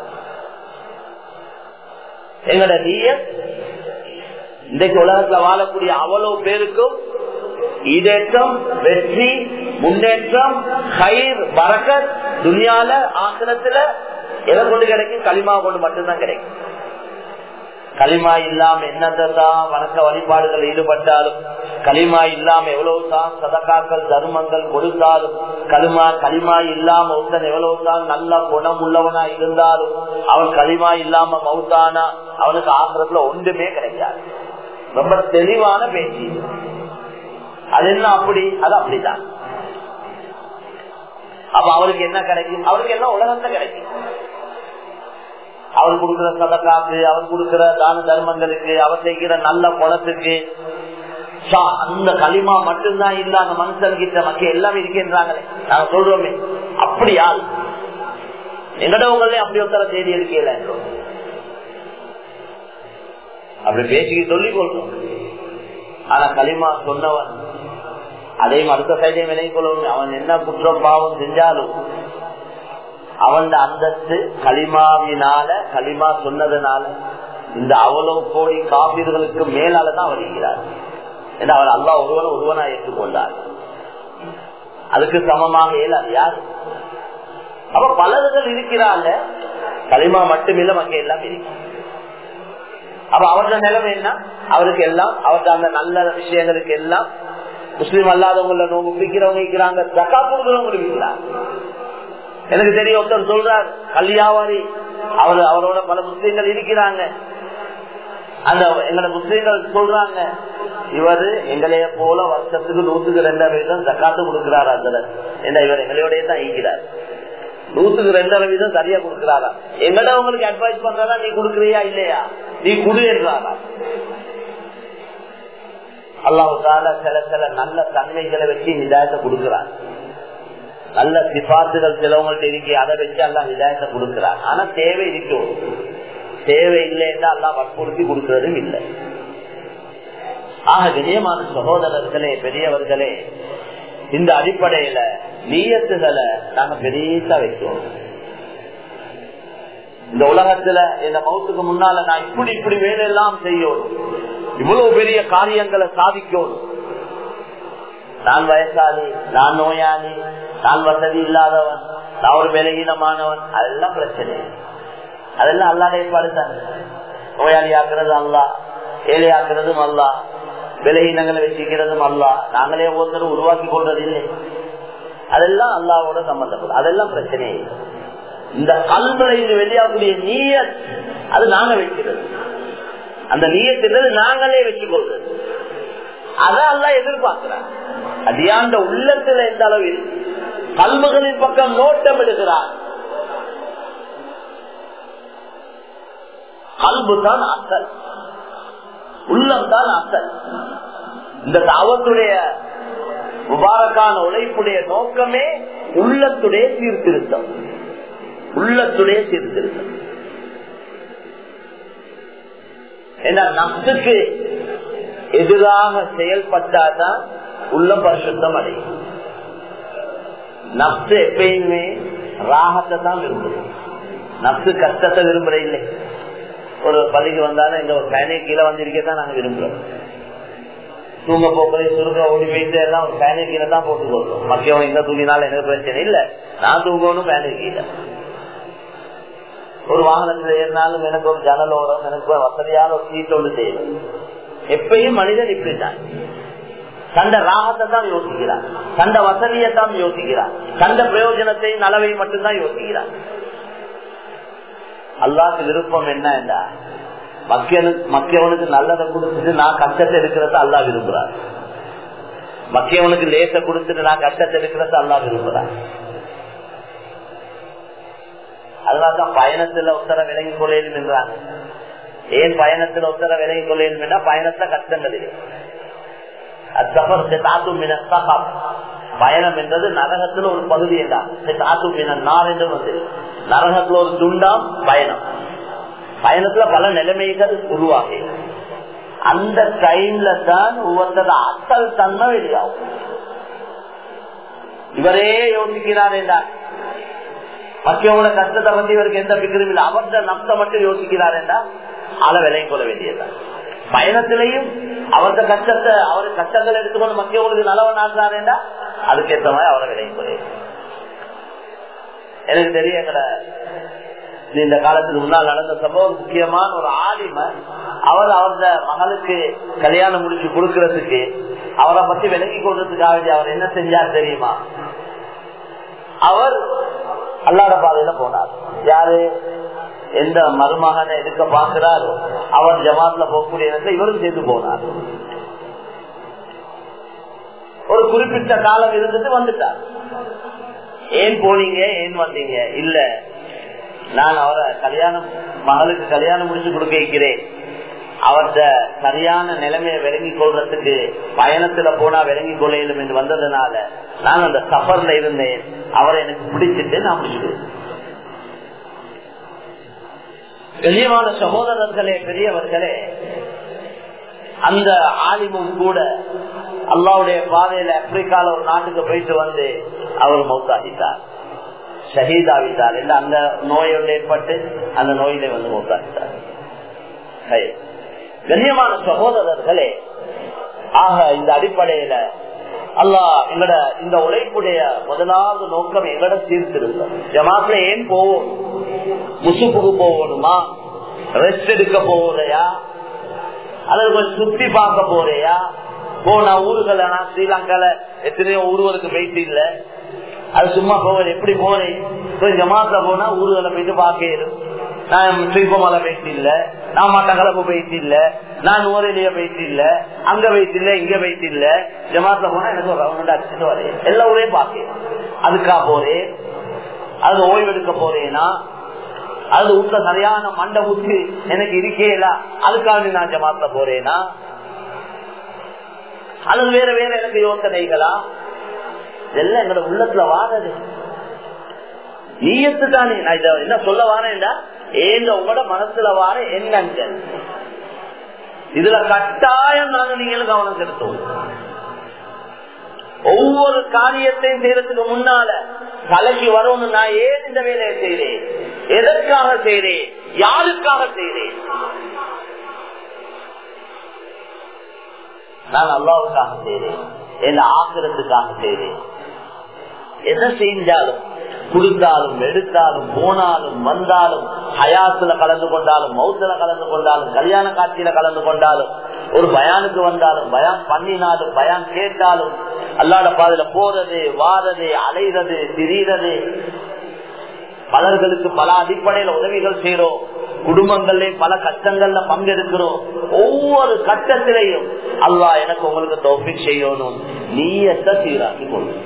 எங்கட நீய இன்றைக்கு உலகத்துல வாழக்கூடிய அவ்வளவு பேருக்கும் ஈடேற்றம் வெற்றி முன்னேற்றம் கயிர் வரக்கத் துணியால ஆசனத்துல எதை கொண்டு கிடைக்கும் களிமா கொண்டு மட்டும்தான் கிடைக்கும் களிமா இல்லாம என்னதான் வணக்க வழிபாடுகள் ஈடுபட்டாலும் களிமா இல்லாம எவ்வளவுதான் சதக்காக்கள் தர்மங்கள் கொடுத்தாலும் களிமா களிமா இல்லாம ஒருத்தன் எவ்வளவுதான் நல்ல குணம் உள்ளவனா இருந்தாலும் அவன் களிமா இல்லாம மவுத்தானா அவனுக்கு ஆசிரத்துல ஒன்றுமே கிடைக்காது ரொம்ப தெளிவான பேச்சு அது என்ன அப்படி அது அப்படிதான் அப்ப அவருக்கு என்ன கிடைக்கும் அவருக்கு என்ன உலகத்தை கிடைக்கும் அவர் கொடுக்கிற சதக்காக்கு அவர் கொடுக்கிற தான தர்மங்களுக்கு அவர் செய்கிற நல்ல குணத்துக்கு அந்த களிமா மட்டும்தான் இல்ல அந்த மனுஷன் கிட்ட மக்கள் எல்லாமே இருக்கின்றாங்களே நாங்க சொல்றோமே அப்படியா எங்கடவங்களே அப்படி ஒருத்தர தேதி இருக்கல அப்படி பேசி சொல்லிக் கொள்றோம் ஆனா களிமா சொன்னவன் அதையும் அடுத்த சைடையும் விலை கொள்ளணும் அவன் என்ன குற்றம் பாவம் செஞ்சாலும் அவன் அந்தஸ்து களிமாவினால களிமா சொன்னதுனால இந்த அவ்வளவு கோடி காப்பீர்களுக்கு மேலாலதான் வருகிறார் என்று அவர் அல்லா ஒருவன் ஒருவனா ஏற்றுக்கொண்டார் அதுக்கு சமமாக இயலாது யாரு அப்ப பலர்கள் இருக்கிறாங்க களிமா மட்டுமில்ல மக்க எல்லாம் இருக்கு அப்ப அவரோட நிலைமை என்ன அவருக்கு எல்லாம் அவருக்கு அந்த நல்ல விஷயங்களுக்கு எல்லாம் முஸ்லீம் அல்லாதவங்கள நோம்பு பிடிக்கிறவங்க இருக்கிறாங்க தக்கா கொடுக்கிறவங்க இருக்கிறாங்க எனக்கு தெரியும் ஒருத்தர் சொல்றார் கல்யாவாரி அவர் அவரோட பல முஸ்லீம்கள் இருக்கிறாங்க அந்த எங்களோட முஸ்லீம்கள் சொல்றாங்க இவரு எங்களைய போல வருஷத்துக்கு நூத்துக்கு ரெண்டரை வீதம் தக்காத்து கொடுக்கிறாரா அதுல என்ன இவர் எங்களையோடய தான் ஈக்கிறார் நூத்துக்கு ரெண்டரை வீதம் சரியா கொடுக்கிறாரா எங்கட உங்களுக்கு அட்வைஸ் பண்றதா நீ கொடுக்கறியா இல்லையா நீ குடு என்றாரா அல்லாவுக்கால சில சில நல்ல தன்மைகளை வச்சு ஹிதாயத்தை கொடுக்கிறார் நல்ல சிபாத்துகள் சிலவங்கள்ட்ட இருக்கு அதை வச்சு எல்லாம் ஹிதாயத்தை கொடுக்கிறார் ஆனா தேவை இருக்கும் தேவை இல்லைன்னா எல்லாம் வற்புறுத்தி கொடுக்கறதும் இல்லை ஆக கண்ணியமான சகோதரர்களே பெரியவர்களே இந்த அடிப்படையில நீயத்துகளை நாங்க பெரியசா வைக்கிறோம் இந்த உலகத்துல இந்த மௌத்துக்கு முன்னால நான் இப்படி இப்படி வேலையெல்லாம் செய்யணும் இவ்வளவு பெரிய காரியங்களை சாதிக்கணும் நான் வயசாளி நான் நோயாளி நான் வசதி இல்லாதவன் நான் ஒரு விலகீனமானவன் அதெல்லாம் பிரச்சனை அதெல்லாம் அல்லாத ஏற்பாடு தான் நோயாளி ஆக்குறது அல்லா ஏழை ஆக்குறதும் அல்லா விலகீனங்களை வச்சுக்கிறதும் அல்லா நாங்களே ஒருத்தர் உருவாக்கி கொள்றது இல்லை அதெல்லாம் அல்லாவோட சம்பந்தப்படும் அதெல்லாம் பிரச்சனை இந்த கல்வரையில் வெளியாகக்கூடிய நீயத் அது நாங்க வைக்கிறது அந்த நீயத்திலிருந்து நாங்களே வச்சுக்கொள்றது அதான் அல்லா எதிர்பார்க்கிறார் அடியாண்ட உள்ளத்துல எந்த அளவில் கல்வுகளின் பக்கம் நோட்டம் எடுக்கிறார் கல்பு தான் அசல் உள்ளம் தான் அசல் இந்த தாவத்துடைய முபாரக்கான உழைப்புடைய நோக்கமே உள்ளத்துடைய சீர்திருத்தம் உள்ளத்துடைய சீர்திருத்தம் ஏன்னா நப்சுக்கு எதிராக செயல்பட்டாதான் உள்ள பரிசுத்தம் அடையும் நப்சு எப்பயுமே ராகத்தை தான் விரும்புது நப்சு கஷ்டத்தை விரும்புற இல்லை ஒரு பள்ளிக்கு வந்தாலும் எங்க ஒரு ஃபேனே கீழே வந்திருக்கதான் நாங்க விரும்புறோம் தூங்க போக்குறே சுருக்க ஓடி போயிட்டு எல்லாம் ஒரு ஃபேனே கீழே தான் போட்டு போடுறோம் மக்கியவன் எங்க தூங்கினாலும் எனக்கு பிரச்சனை இல்ல நான் தூங்கணும் ஃபேனே கீழே ஒரு வாகனத்துல ஏறினாலும் எனக்கு ஒரு ஜனலோரம் எனக்கு ஒரு வசதியான ஒரு சீட்டோடு செய்யும் எப்பயும் மனிதன் இப்படித்தான் கண்ட ராகத்தை தான் யோசிக்கிறார் கண்ட வசதியை தான் யோசிக்கிறார் கண்ட பிரயோஜனத்தை நலவை மட்டும்தான் யோசிக்கிறார் அல்லாக்கு விருப்பம் என்ன என்றா மக்களுக்கு மக்கியவனுக்கு நல்லதை கொடுத்துட்டு நான் கஷ்டத்தை எடுக்கிறத அல்லா விரும்புறார் மக்கியவனுக்கு லேச கொடுத்துட்டு நான் கஷ்டத்தை எடுக்கிறத அல்லா விரும்புறார் அதனால்தான் பயணத்துல உத்தர விலகி கொள்ளையிலும் என்றாங்க ஏன் பயணத்துல உத்தர விலகி கொள்ளையிலும் என்றா பயணத்தை கஷ்டங்கள் இல்லை பயணம் என்றது நரகத்துல ஒரு பகுதி என்றார் என்று வந்து நரகத்துல ஒரு துண்டாம் பயணம் பயணத்துல பல நிலைமைகள் உருவாகி அந்த டைம்ல தான் ஒவ்வொருத்தர அசல் தன்மை வெளியாகும் இவரே யோசிக்கிறார் என்றார் மக்கியவங்கள கஷ்டத்தை பத்தி இவருக்கு எந்த பிக்கரும் இல்லை அவர்த நப்த மட்டும் யோசிக்கிறார் என்றால் அள விலையும் கொள்ள வேண்டியதுதான் பயணத்திலையும் அவரது கஷ்டத்தை அவரு கஷ்டங்கள் எடுத்துக்கொண்டு மக்கியவங்களுக்கு நல்லவன் ஆகிறார் என்றா அதுக்கேற்ற மாதிரி அவரை விலையும் குறையும் எனக்கு தெரியும் எங்கட இந்த காலத்துக்கு முன்னால் நடந்த சம்பவம் முக்கியமான ஒரு ஆலிம அவர் அவரது மகளுக்கு கல்யாணம் முடிச்சு கொடுக்கறதுக்கு அவரை பத்தி விலகி கொள்றதுக்காக அவர் என்ன செஞ்சார் தெரியுமா அவர் அல்லாட பாதையில போனார் யாரு எந்த மருமகனை எடுக்க பாக்குறாரோ அவர் ஜமாத்ல போகக்கூடிய இடத்துல இவரும் சேர்ந்து போனார் ஒரு குறிப்பிட்ட காலம் இருந்துட்டு வந்துட்டார் ஏன் போனீங்க ஏன் வந்தீங்க இல்ல நான் அவரை கல்யாணம் மகளுக்கு கல்யாணம் முடிச்சு கொடுக்க வைக்கிறேன் அவர்த சரியான நிலைமையை விளங்கி கொள்றதுக்கு பயணத்துல போனா விளங்கி கொள்ளையிலும் என்று வந்ததுனால நான் அந்த சஃபர்ல இருந்தேன் அவரை எனக்கு பிடிச்சிட்டு நான் முடிச்சுக்கிறேன் கண்ணியமான சகோதரர்களே பெரியவர்களே அந்த ஆலிமும் கூட அல்லாவுடைய பாதையில ஆப்பிரிக்கால ஒரு நாட்டுக்கு போயிட்டு வந்து அவர் மௌத்தாகிட்டார் ஷஹீதாவிட்டார் இல்ல அந்த நோயோடு ஏற்பட்டு அந்த நோயிலே வந்து மௌத்தாகிட்டார் கண்ணியமான சகோதரர்களே ஆக இந்த அடிப்படையில அல்லா எங்கட இந்த உழைப்புடைய முதலாவது நோக்கம் எங்கட சீர்திருத்தம் ஜமாத்துல ஏன் போவோம் முசுப்புக்கு போகணுமா ரெஸ்ட் எடுக்க போறியா அல்லது கொஞ்சம் சுத்தி பார்க்க போறியா போனா ஊருகள் நான் ஸ்ரீலங்கால எத்தனையோ ஊர்களுக்கு போயிட்டு இல்ல அது சும்மா போவது எப்படி போறேன் ஜமாத்துல போனா ஊர்களை போயிட்டு பார்க்க நான் ஸ்ரீபமலை போயிட்டு இல்ல நான் மட்டக்களப்பு போயிட்டு இல்ல நான் நூறையிலேயே போயிட்டு இல்ல அங்க போயிட்டு இல்ல இங்க போயிட்டு இல்ல ஜமாத்துல போனா எனக்கு ஒரு ரவுண்ட் அடிச்சுட்டு வரேன் எல்லா ஊரையும் பார்க்க அதுக்கா போறேன் அது ஓய்வு எடுக்க போறேனா அது உள்ள சரியான மண்ட ஊற்றி எனக்கு இருக்கேல அதுக்காக நான் ஜமாத்த போறேனா அது வேற வேற எனக்கு யோசனைகளா இதெல்லாம் எங்களோட உள்ளத்துல வாரது நீயத்து தானே நான் இத என்ன சொல்ல வாரேன்டா ஏங்க உங்களோட மனசுல வார எண்ணங்கள் இதுல கட்டாயம் நாங்க நீங்களும் கவனம் செலுத்துவோம் ஒவ்வொரு காரியத்தையும் செய்யறதுக்கு முன்னால தலைக்கு வரணும் நான் ஏன் இந்த வேலையை செய்யறேன் எதற்காக செய்யறேன் யாருக்காக செய்யறேன் நான் அல்லாவுக்காக செய்யறேன் என் ஆக்கிரத்துக்காக செய்யறேன் எதை செஞ்சாலும் கொடுத்தாலும் எடுத்தாலும் போனாலும் வந்தாலும் ஹயாத்துல கலந்து கொண்டாலும் மௌத்துல கலந்து கொண்டாலும் கல்யாண காட்சியில கலந்து கொண்டாலும் ஒரு பயானுக்கு வந்தாலும் பயான் பண்ணினாலும் பயான் கேட்டாலும் அல்லாட பாதையில போறது வாரது அலைறது திரிறது பலர்களுக்கு பல அடிப்படையில உதவிகள் செய்யறோம் குடும்பங்கள்ல பல கஷ்டங்கள்ல பங்கெடுக்கிறோம் ஒவ்வொரு கட்டத்திலையும் அல்லா எனக்கு உங்களுக்கு தோப்பிக் செய்யணும் நீயத்தை சீராக்கி கொள்ளும்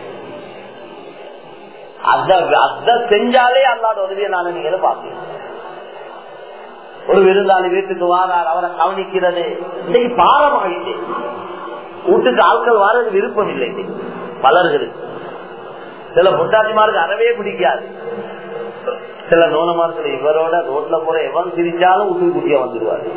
அத செஞ்சாலே அல்லாட உதவியை நான் நீங்க பாப்பீங்க ஒரு விருந்தாளி வீட்டுக்கு வாரார் அவரை கவனிக்கிறது இன்னைக்கு பாரமாயிட்டு வீட்டுக்கு ஆட்கள் வாரது விருப்பம் இல்லை பலர்களுக்கு சில பொட்டாட்டிமாருக்கு அறவே பிடிக்காது சில நோனமார்கள் இவரோட ரோட்ல போற எவன் சிரிச்சாலும் விட்டு குட்டியா வந்துடுவாரு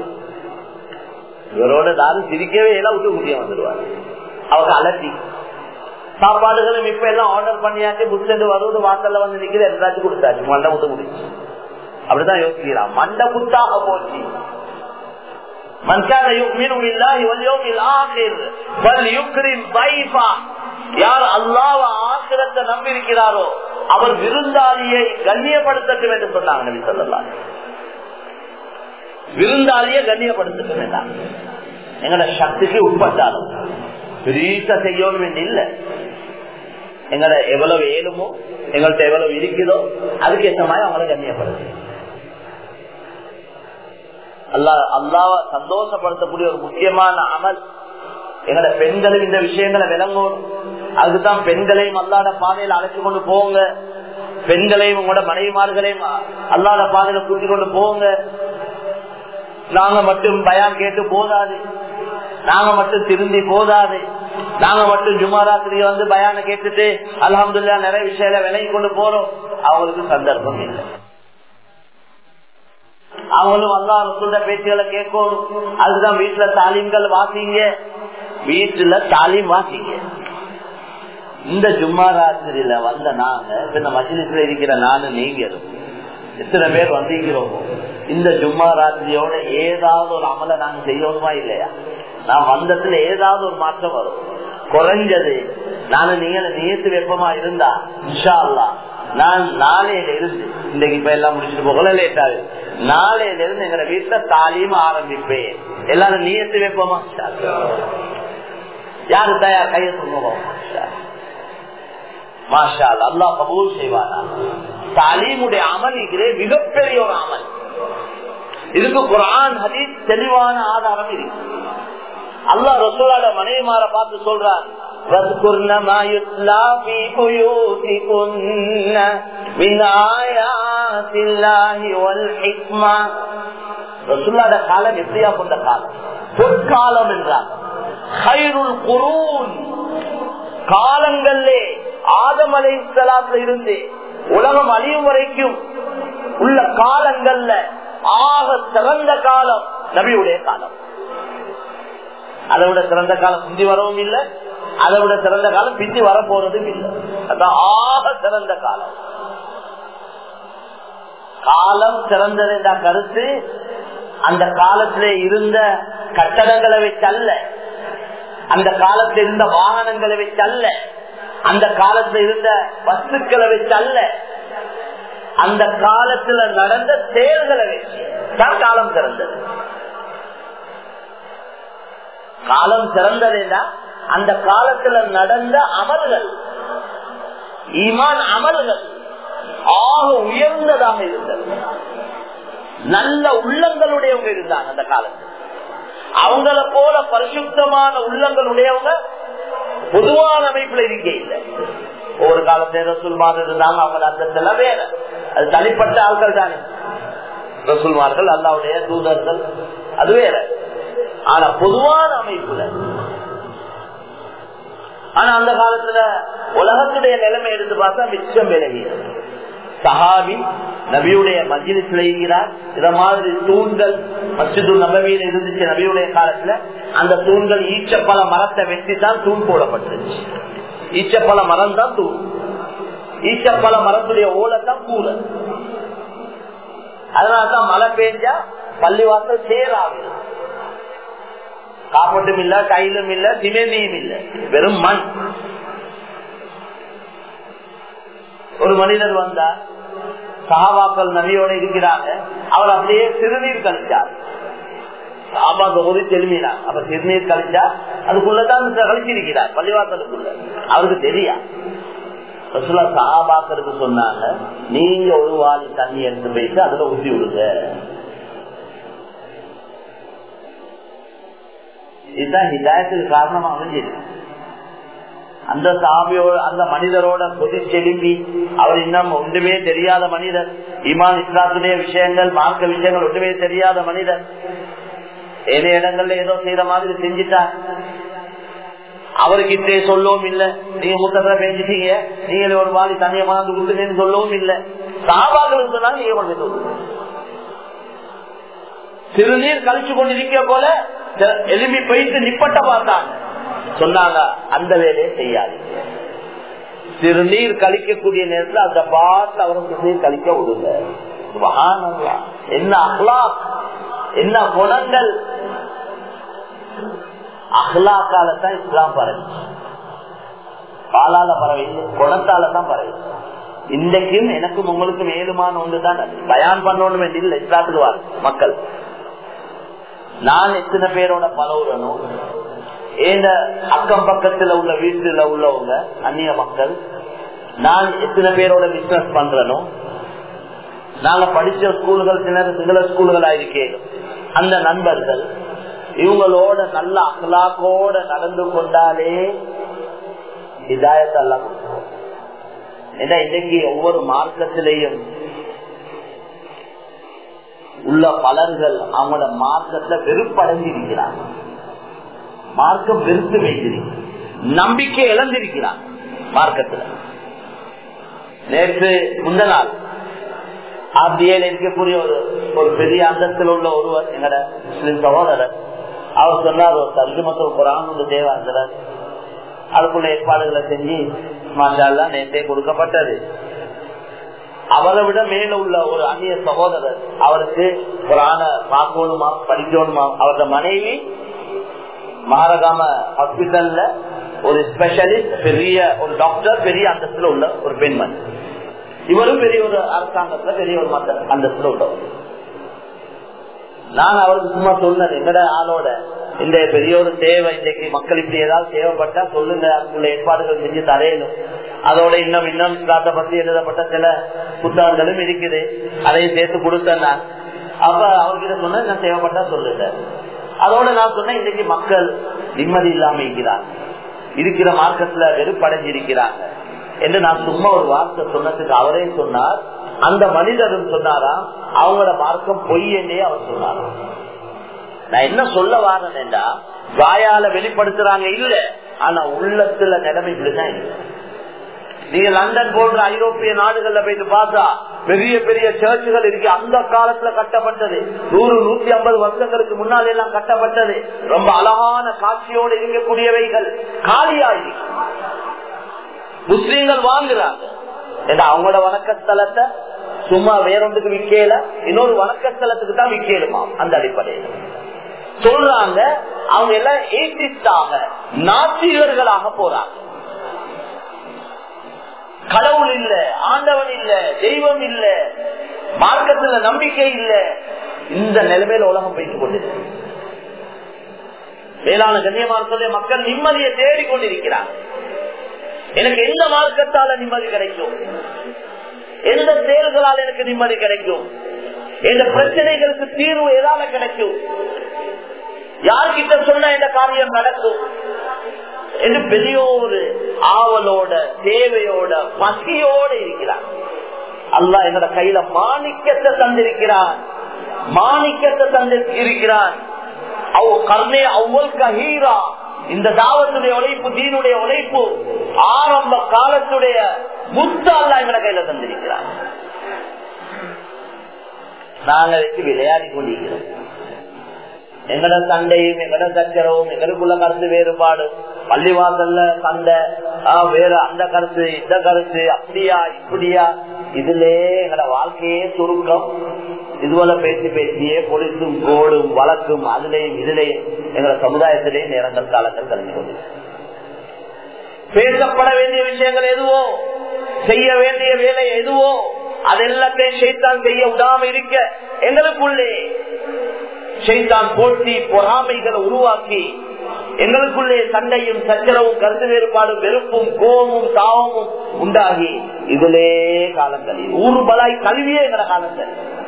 இவரோட யாரும் சிரிக்கவே எல்லாம் விட்டு குட்டியா வந்துடுவாரு அவங்க அலட்டி சாப்பாடுகளும் இப்ப எல்லாம் ஆர்டர் பண்ணியாச்சு புத்தண்டு வருவது வாசல்ல வந்து நிக்கிற எல்லாத்தையும் கொடுத்தாச்சு மண்டை முத்து முடிச்சு அப்படிதான் யோசிக்கிறான் மண்டை புத்தாக போச்சு من كان يؤمن بالله واليوم الاخر فليكرم ضيفه யார் அல்லாஹ் ஆசிரத்தை நம்பி இருக்கிறாரோ அவர் விருந்தாளியை கண்ணியப்படுத்தட்டும் என்று சொன்னாங்க நபி சொல்லலாம் விருந்தாளியை கண்ணியப்படுத்தட்டும் என்றாங்க எங்கட சக்திக்கு உட்பட்டாலும் பெரிய செய்யணும் என்று இல்லை எங்களை எவ்வளவு ஏழுமோ எங்கள்கிட்ட எவ்வளவு இருக்குதோ அதுக்கு ஏற்ற மாதிரி அவங்களை கண்ணியப்படுத்து அல்லா அல்லாவ சந்தோஷப்படுத்தக்கூடிய ஒரு முக்கியமான அமல் எங்களை பெண்களும் இந்த விஷயங்களை விளங்கும் அதுக்குதான் பெண்களையும் அல்லாத பாதையில் அழைச்சு கொண்டு போங்க பெண்களையும் உங்களோட மனைவிமார்களையும் அல்லாத பாதையில கூட்டி கொண்டு போங்க நாங்க மட்டும் பயம் கேட்டு போதாது நாங்க மட்டும் திருந்தி போதாது நாங்க மட்டும் ஜுமாராத்திரிய வந்து பயான கேட்டுட்டு அலமதுல்லா நிறைய விஷயங்களை விலகி கொண்டு போறோம் அவங்களுக்கு சந்தர்ப்பம் இல்லை அவங்களும் அல்லா சொல்ற பேச்சுகளை கேட்கணும் அதுதான் வீட்டுல தாலீம்கள் வாசிங்க வீட்டுல தாலீம் வாசிங்க இந்த ஜும்மா ராத்திரியில வந்த நாங்க இந்த மஜிலிஸ்ல இருக்கிற நானு நீங்க எத்தனை பேர் வந்திருக்கிறோமோ இந்த ஜும்மா ராத்திரியோட ஏதாவது ஒரு அமலை நாங்க செய்யணுமா இல்லையா நான் வந்ததுல ஏதாவது ஒரு மாற்றம் வரும் குறைஞ்சது நானும் நீங்க நியத்து வெப்பமா இருந்தா இன்ஷா அல்லா நான் நாளையில இருந்து இன்னைக்கு இப்ப எல்லாம் முடிச்சுட்டு போகல லேட்டாது நாளையில இருந்து எங்க வீட்டுல தாலியும் ஆரம்பிப்பேன் எல்லாரும் நீயத்து வைப்போமா யாரு தயார் கைய சொல்லுவோம் மாஷா அல்லா கபூல் செய்வானா தாலீமுடைய அமல் இருக்கிறே மிகப்பெரிய ஒரு அமல் இதுக்கு குரான் ஹதீஸ் தெளிவான ஆதாரம் இருக்கு அல்லா ரசூலாட மனைவிமார பார்த்து சொல்றார் واذكرن ما يتلى في بيوتكن من آيات الله والحكمة ரசூல்லாட காலம் எப்படியா கொண்ட காலம் பொற்காலம் என்றார் ஹைருல் குரூன் காலங்களே ஆதமலை இருந்து உலகம் அழியும் வரைக்கும் உள்ள காலங்கள்ல ஆக சிறந்த காலம் நபியுடைய காலம் அதை விட சிறந்த காலம் பிந்தி வரவும் இல்லை அதை விட சிறந்த காலம் பிந்தி வரப்போறதும் இல்லை அதான் ஆக சிறந்த காலம் காலம் சிறந்தது என்ற கருத்து அந்த காலத்திலே இருந்த கட்டடங்களை வச்சல்ல அந்த காலத்தில் இருந்த வாகனங்களை வச்சல்ல அந்த காலத்துல இருந்த வஸ்துக்களை வச்சல்ல அந்த காலத்துல நடந்த செயல்களை வச்சு தான் காலம் சிறந்தது காலம் சிறந்ததுன்னா அந்த காலத்துல நடந்த அமல்கள் ஈமான் அமல்கள் ஆக உயர்ந்ததாக இருந்தது நல்ல உள்ளங்களுடையவங்க இருந்தாங்க அந்த காலத்தில் அவங்கள போல பரிசுத்தமான உள்ளங்களுடையவங்க பொதுவான அமைப்புல இருக்க இல்லை ஒவ்வொரு காலத்துல ரசூல்மார் இருந்தாங்க அவங்க அந்த வேற அது தனிப்பட்ட ஆட்கள் தானே ரசூல்மார்கள் அல்லாவுடைய தூதர்கள் அது வேற ஆனா பொதுவான அமைப்புல ஆனா அந்த காலத்துல உலகத்துடைய நிலைமை எடுத்து பார்த்தா மிச்சம் விலகி சஹாபி நபியுடைய மஜிலிஸ்ல இருக்கிறார் இத மாதிரி தூண்கள் மசிது நபவியில இருந்துச்சு நபியுடைய காலத்துல அந்த தூண்கள் ஈச்சப்பழ மரத்தை வெட்டி தான் தூண் போடப்பட்டுருச்சு ஈச்சப்பழ மரம் தான் தூண் ஈச்சப்பழ மரத்துடைய ஓலத்தான் கூல அதனாலதான் மழை பெஞ்சா பள்ளிவாசல் சேராகும் காப்பட்டும் இல்ல கையிலும் இல்ல சிமெந்தியும் இல்ல வெறும் மண் ஒரு மனிதர் வந்தா சகாபாக்கள் நபியோட இருக்கிறாங்க அவர் அப்படியே சிறுநீர் கழிச்சார் சாபாக்க ஒரு தெளிமினார் அப்ப சிறுநீர் கழிச்சா அதுக்குள்ளதான் கழிச்சிருக்கிறார் பள்ளிவாசலுக்குள்ள அவருக்கு தெரியா ரசுல்லா சகாபாக்களுக்கு சொன்னாங்க நீங்க ஒரு வாரி தண்ணி எடுத்து போயிட்டு அதுல ஊற்றி விடுங்க இதுதான் ஹிதாயத்துக்கு காரணமா அமைஞ்சிருக்கு அந்த சாமியோட அந்த மனிதரோட கொதி செலும்பி அவர் இன்னும் ஒன்றுமே தெரியாத மனிதர் இமான் இஸ்லாத்துடைய விஷயங்கள் மார்க்க விஷயங்கள் ஒன்றுமே தெரியாத மனிதர் ஏதோ இடங்கள்ல ஏதோ செய்யற மாதிரி செஞ்சுட்டார் அவருக்கிட்டே சொல்லவும் இல்ல நீங்க முத்தத்தை பேசிட்டீங்க நீங்க ஒரு மாதிரி தனியை மறந்து கொடுத்துன்னு சொல்லவும் இல்ல சாபாக்களுக்கு சொன்னாங்க நீங்க கொண்டு சொல்லுங்க சிறுநீர் கழிச்சு கொண்டு நிக்க போல எலும்பி போயிட்டு நிப்பட்ட பார்த்தாங்க சொன்னாங்க அந்த வேலையை செய்யாது திருநீர் கழிக்கக்கூடிய நேரத்தில் அந்த பார்த்து அவரும் திருநீர் கழிக்க விடுங்க சுபஹானல்லாஹ். என்ன அஹ்லாக் என்ன குணங்கள் அஹ்லாக்கால தான் இஸ்லாம் பரவி பாலால பரவில்லை குணத்தால தான் பரவி இன்றைக்கும் எனக்கும் உங்களுக்கும் ஏழுமான ஒன்று தான் அது. பயான் பண்ணணும் என்று இல்லை இஸ்லாத்துக்கு வாரு மக்கள் நான் எத்தனை பேரோட பழகுறனும் ஏந்த அக்கம் பக்கத்துல உள்ள வீட்டுல உள்ளவங்க அந்நிய மக்கள் நான் எத்தனை பேரோட பிசினஸ் பண்றனோ நாங்க படிச்ச ஸ்கூல்கள் சில சிங்கள ஸ்கூல்களா இருக்கேன் அந்த நண்பர்கள் இவங்களோட நல்ல அகலாக்கோட நடந்து கொண்டாலே இதாயத்தெல்லாம் ஏன்னா இன்னைக்கு ஒவ்வொரு மார்க்கத்திலையும் உள்ள பலர்கள் அவங்களோட மார்க்கத்துல வெறுப்படைஞ்சு இருக்கிறாங்க மார்க்கம் வெறுத்து வைத்திருக்கு நம்பிக்கை இழந்திருக்கிறார் மார்க்கத்துல நேற்று முந்த நாள் ஆர்டிஏல இருக்கக்கூடிய ஒரு ஒரு பெரிய அந்தத்தில் உள்ள ஒருவர் எங்கட முஸ்லிம் சகோதரர் அவர் சொன்னார் ஒரு தர்ஜுமத்தில் குரான் ஒரு தேவாங்கிறார் அதுக்குள்ள ஏற்பாடுகளை செஞ்சு மாஷால்லா நேற்றே கொடுக்கப்பட்டது அவரை விட மேல உள்ள ஒரு அந்நிய சகோதரர் அவருக்கு குரான பார்க்கணுமா படிக்கணுமா அவரது மனைவி மாரகாம ஹாஸ்பிட்டல்ல ஒரு ஸ்பெஷலிஸ்ட் பெரிய ஒரு டாக்டர் பெரிய அந்தஸ்துல உள்ள ஒரு பெண்மணி இவரும் பெரிய ஒரு அரசாங்கத்துல பெரிய ஒரு மத்த அந்தஸ்துல உள்ளவர் நான் அவருக்கு சும்மா சொன்னது எங்கட ஆளோட இந்த பெரிய ஒரு தேவை இன்றைக்கு மக்கள் இப்படி ஏதாவது தேவைப்பட்டா சொல்லுங்க அதுக்குள்ள ஏற்பாடுகள் செஞ்சு தரையணும் அதோட இன்னும் இன்னும் இஸ்லாத்தை பத்தி எழுதப்பட்ட சில புத்தகங்களும் இருக்குது அதையும் சேர்த்து கொடுத்தேன் நான் அப்ப அவர்கிட்ட சொன்ன நான் தேவைப்பட்டா சொல்லுங்க அதோட நான் சொன்னேன் இன்னைக்கு மக்கள் நிம்மதி இல்லாம இருக்கிறாங்க இருக்கிற மார்க்கத்துல வெறுப்படைஞ்சிருக்கிறாங்க என்று நான் சும்மா ஒரு வார்த்தை சொன்னதுக்கு அவரே சொன்னார் அந்த மனிதரும் சொன்னாராம் அவங்களோட மார்க்கம் பொய் என்றே அவர் சொன்னாராம் நான் என்ன சொல்ல வாரேன்டா வாயால வெளிப்படுத்துறாங்க இல்ல ஆனா உள்ளத்துல நிலைமை இப்படிதான் இல்லை நீங்க லண்டன் போன்ற ஐரோப்பிய நாடுகள்ல போயிட்டு பார்த்தா பெரிய பெரிய சர்ச்சுகள் இருக்கு அந்த காலத்துல கட்டப்பட்டது நூறு நூத்தி ஐம்பது வருஷங்களுக்கு முன்னால் எல்லாம் கட்டப்பட்டது ரொம்ப அழகான காட்சியோடு இருக்கக்கூடியவைகள் காலியாகி முஸ்லீம்கள் வாங்குறாங்க ஏன்னா அவங்களோட வணக்கஸ்தலத்தை சும்மா வேறொன்றுக்கு விக்கல இன்னொரு வணக்கஸ்தலத்துக்கு தான் விக்கலுமா அந்த அடிப்படையில் சொல்றாங்க அவங்க எல்லாம் ஏசிஸ்டாக நாத்திகர்களாக போறாங்க கடவுள் இல்ல ஆண்டவன் இல்ல தெய்வம் இல்ல மார்க்கத்துல நம்பிக்கை இல்ல இந்த நிலைமையில உலகம் வைத்துக் கொண்டிருக்கு மேலான கண்ணியமான சொல்ல மக்கள் நிம்மதியை தேடிக் கொண்டிருக்கிறார் எனக்கு எந்த மார்க்கத்தால நிம்மதி கிடைக்கும் எந்த செயல்களால் எனக்கு நிம்மதி கிடைக்கும் எந்த பிரச்சனைகளுக்கு தீர்வு எதால கிடைக்கும் யார்கிட்ட சொன்ன இந்த காரியம் நடக்கும் என்று பெரிய ஒரு ஆவலோட தேவையோட பசியோட இருக்கிறார் அல்லா என்னோட கையில மாணிக்கத்தை தந்திருக்கிறான் மாணிக்கத்தை தந்து இருக்கிறான் அவ கர்ணே அவ்வள் கஹீரா இந்த தாவத்துடைய உழைப்பு தீனுடைய உழைப்பு ஆரம்ப காலத்துடைய முத்த அல்லா எங்கட கையில தந்திருக்கிறான் நாங்க வச்சு விளையாடி கொண்டிருக்கிறோம் எங்கட சண்டையும் எங்கட சச்சரவும் எங்களுக்குள்ள கருத்து வேறுபாடு பள்ளிவாசல்ல சண்டை வேற அந்த கருத்து இந்த கருத்து அப்படியா இப்படியா இதுலே எங்கட வாழ்க்கையே சுருக்கம் இதுவரை பேசி பேசியே பொலிசும் கோடும் வழக்கும் அதுலயும் இதுலயும் எங்களோட சமுதாயத்திலே நேரங்கள் காலங்கள் கலந்து கொண்டு பேசப்பட வேண்டிய விஷயங்கள் எதுவோ செய்ய வேண்டிய வேலை எதுவோ அதெல்லாத்தையும் செய்தான் செய்ய விடாம இருக்க எங்களுக்குள்ளே செய்தான் போட்டி பொறாமைகளை உருவாக்கி எங்களுக்குள்ளே சண்டையும் சச்சரவும் கருத்து வேறுபாடும் வெறுப்பும் கோபமும் தாவமும் உண்டாகி இதிலே காலங்களில் ஊர்பலாய் கல்வியே எங்கட காலங்கள்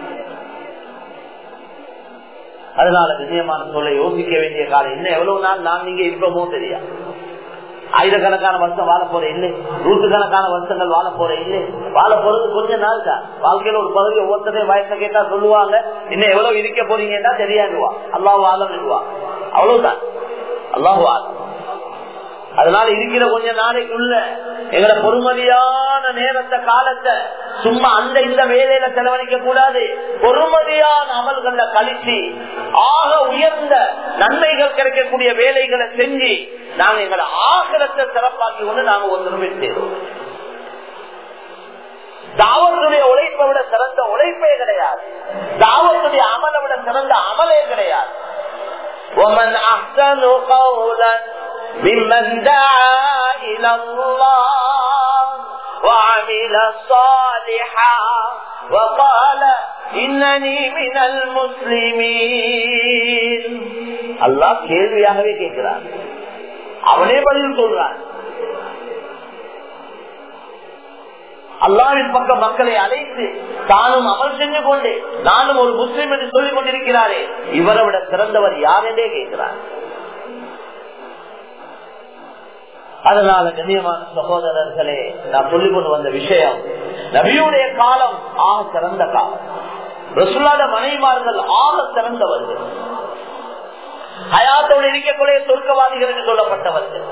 அதனால விஜயமான சொல்ல யோசிக்க வேண்டிய காலம் இன்னும் எவ்வளவு நாள் நான் நீங்க இருப்போமோ தெரியா ஆயிரக்கணக்கான வருஷம் வாழ போற இல்லை நூற்றுக்கணக்கான வருஷங்கள் வாழ போற இல்லை வாழ போறது கொஞ்ச நாள் தான் வாழ்க்கையில ஒரு பகுதி ஒவ்வொருத்தரையும் வயசை கேட்டா சொல்லுவாங்க இன்னும் எவ்வளவு இருக்க போறீங்கன்னா தெரியாதுவா அல்லாஹ் ஆலம் அவ்வளவுதான் அல்லாஹு ஆலம் அதனால இருக்கிற கொஞ்ச நாளைக்குள்ள எங்களை பொறுமதியான நேரத்தை காலத்தை சும்மா அந்த இந்த வேலையில செலவழிக்க கூடாது பொறுமதியான அமல்கள்ல கழிச்சு ஆக உயர்ந்த நன்மைகள் கிடைக்கக்கூடிய வேலைகளை செஞ்சு நாங்க எங்களை ஆகலத்தை சிறப்பாக்கி கொண்டு நாங்க ஒரு நிமிடம் சேரும் தாவத்துடைய உழைப்பை விட சிறந்த உழைப்பே கிடையாது தாவத்துடைய அமலை விட சிறந்த அமலே கிடையாது ومن أحسن قولا ممن دعا إلى الله وعمل صالحا وقال إنني من المسلمين அல்லாஹ் கேள்வியாகவே கேட்கிறான் அவனே பதில் சொல்றான் அல்லாவின் பக்கம் மக்களை அழைத்து தானும் அமல் செஞ்சு கொண்டு நானும் ஒரு முஸ்லீம் என்று சொல்லிக் கொண்டிருக்கிறாரே இவரை விட சிறந்தவர் யார் என்றே கேட்கிறார் அதனால கண்ணியமான சகோதரர்களே நான் சொல்லிக் கொண்டு வந்த விஷயம் நபியுடைய காலம் ஆக சிறந்த காலம் ரசுல்லாத மனைமார்கள் ஆக சிறந்தவர்கள் ஹயாத்தோடு இருக்கக்கூடிய சொர்க்கவாதிகள் என்று சொல்லப்பட்டவர்கள்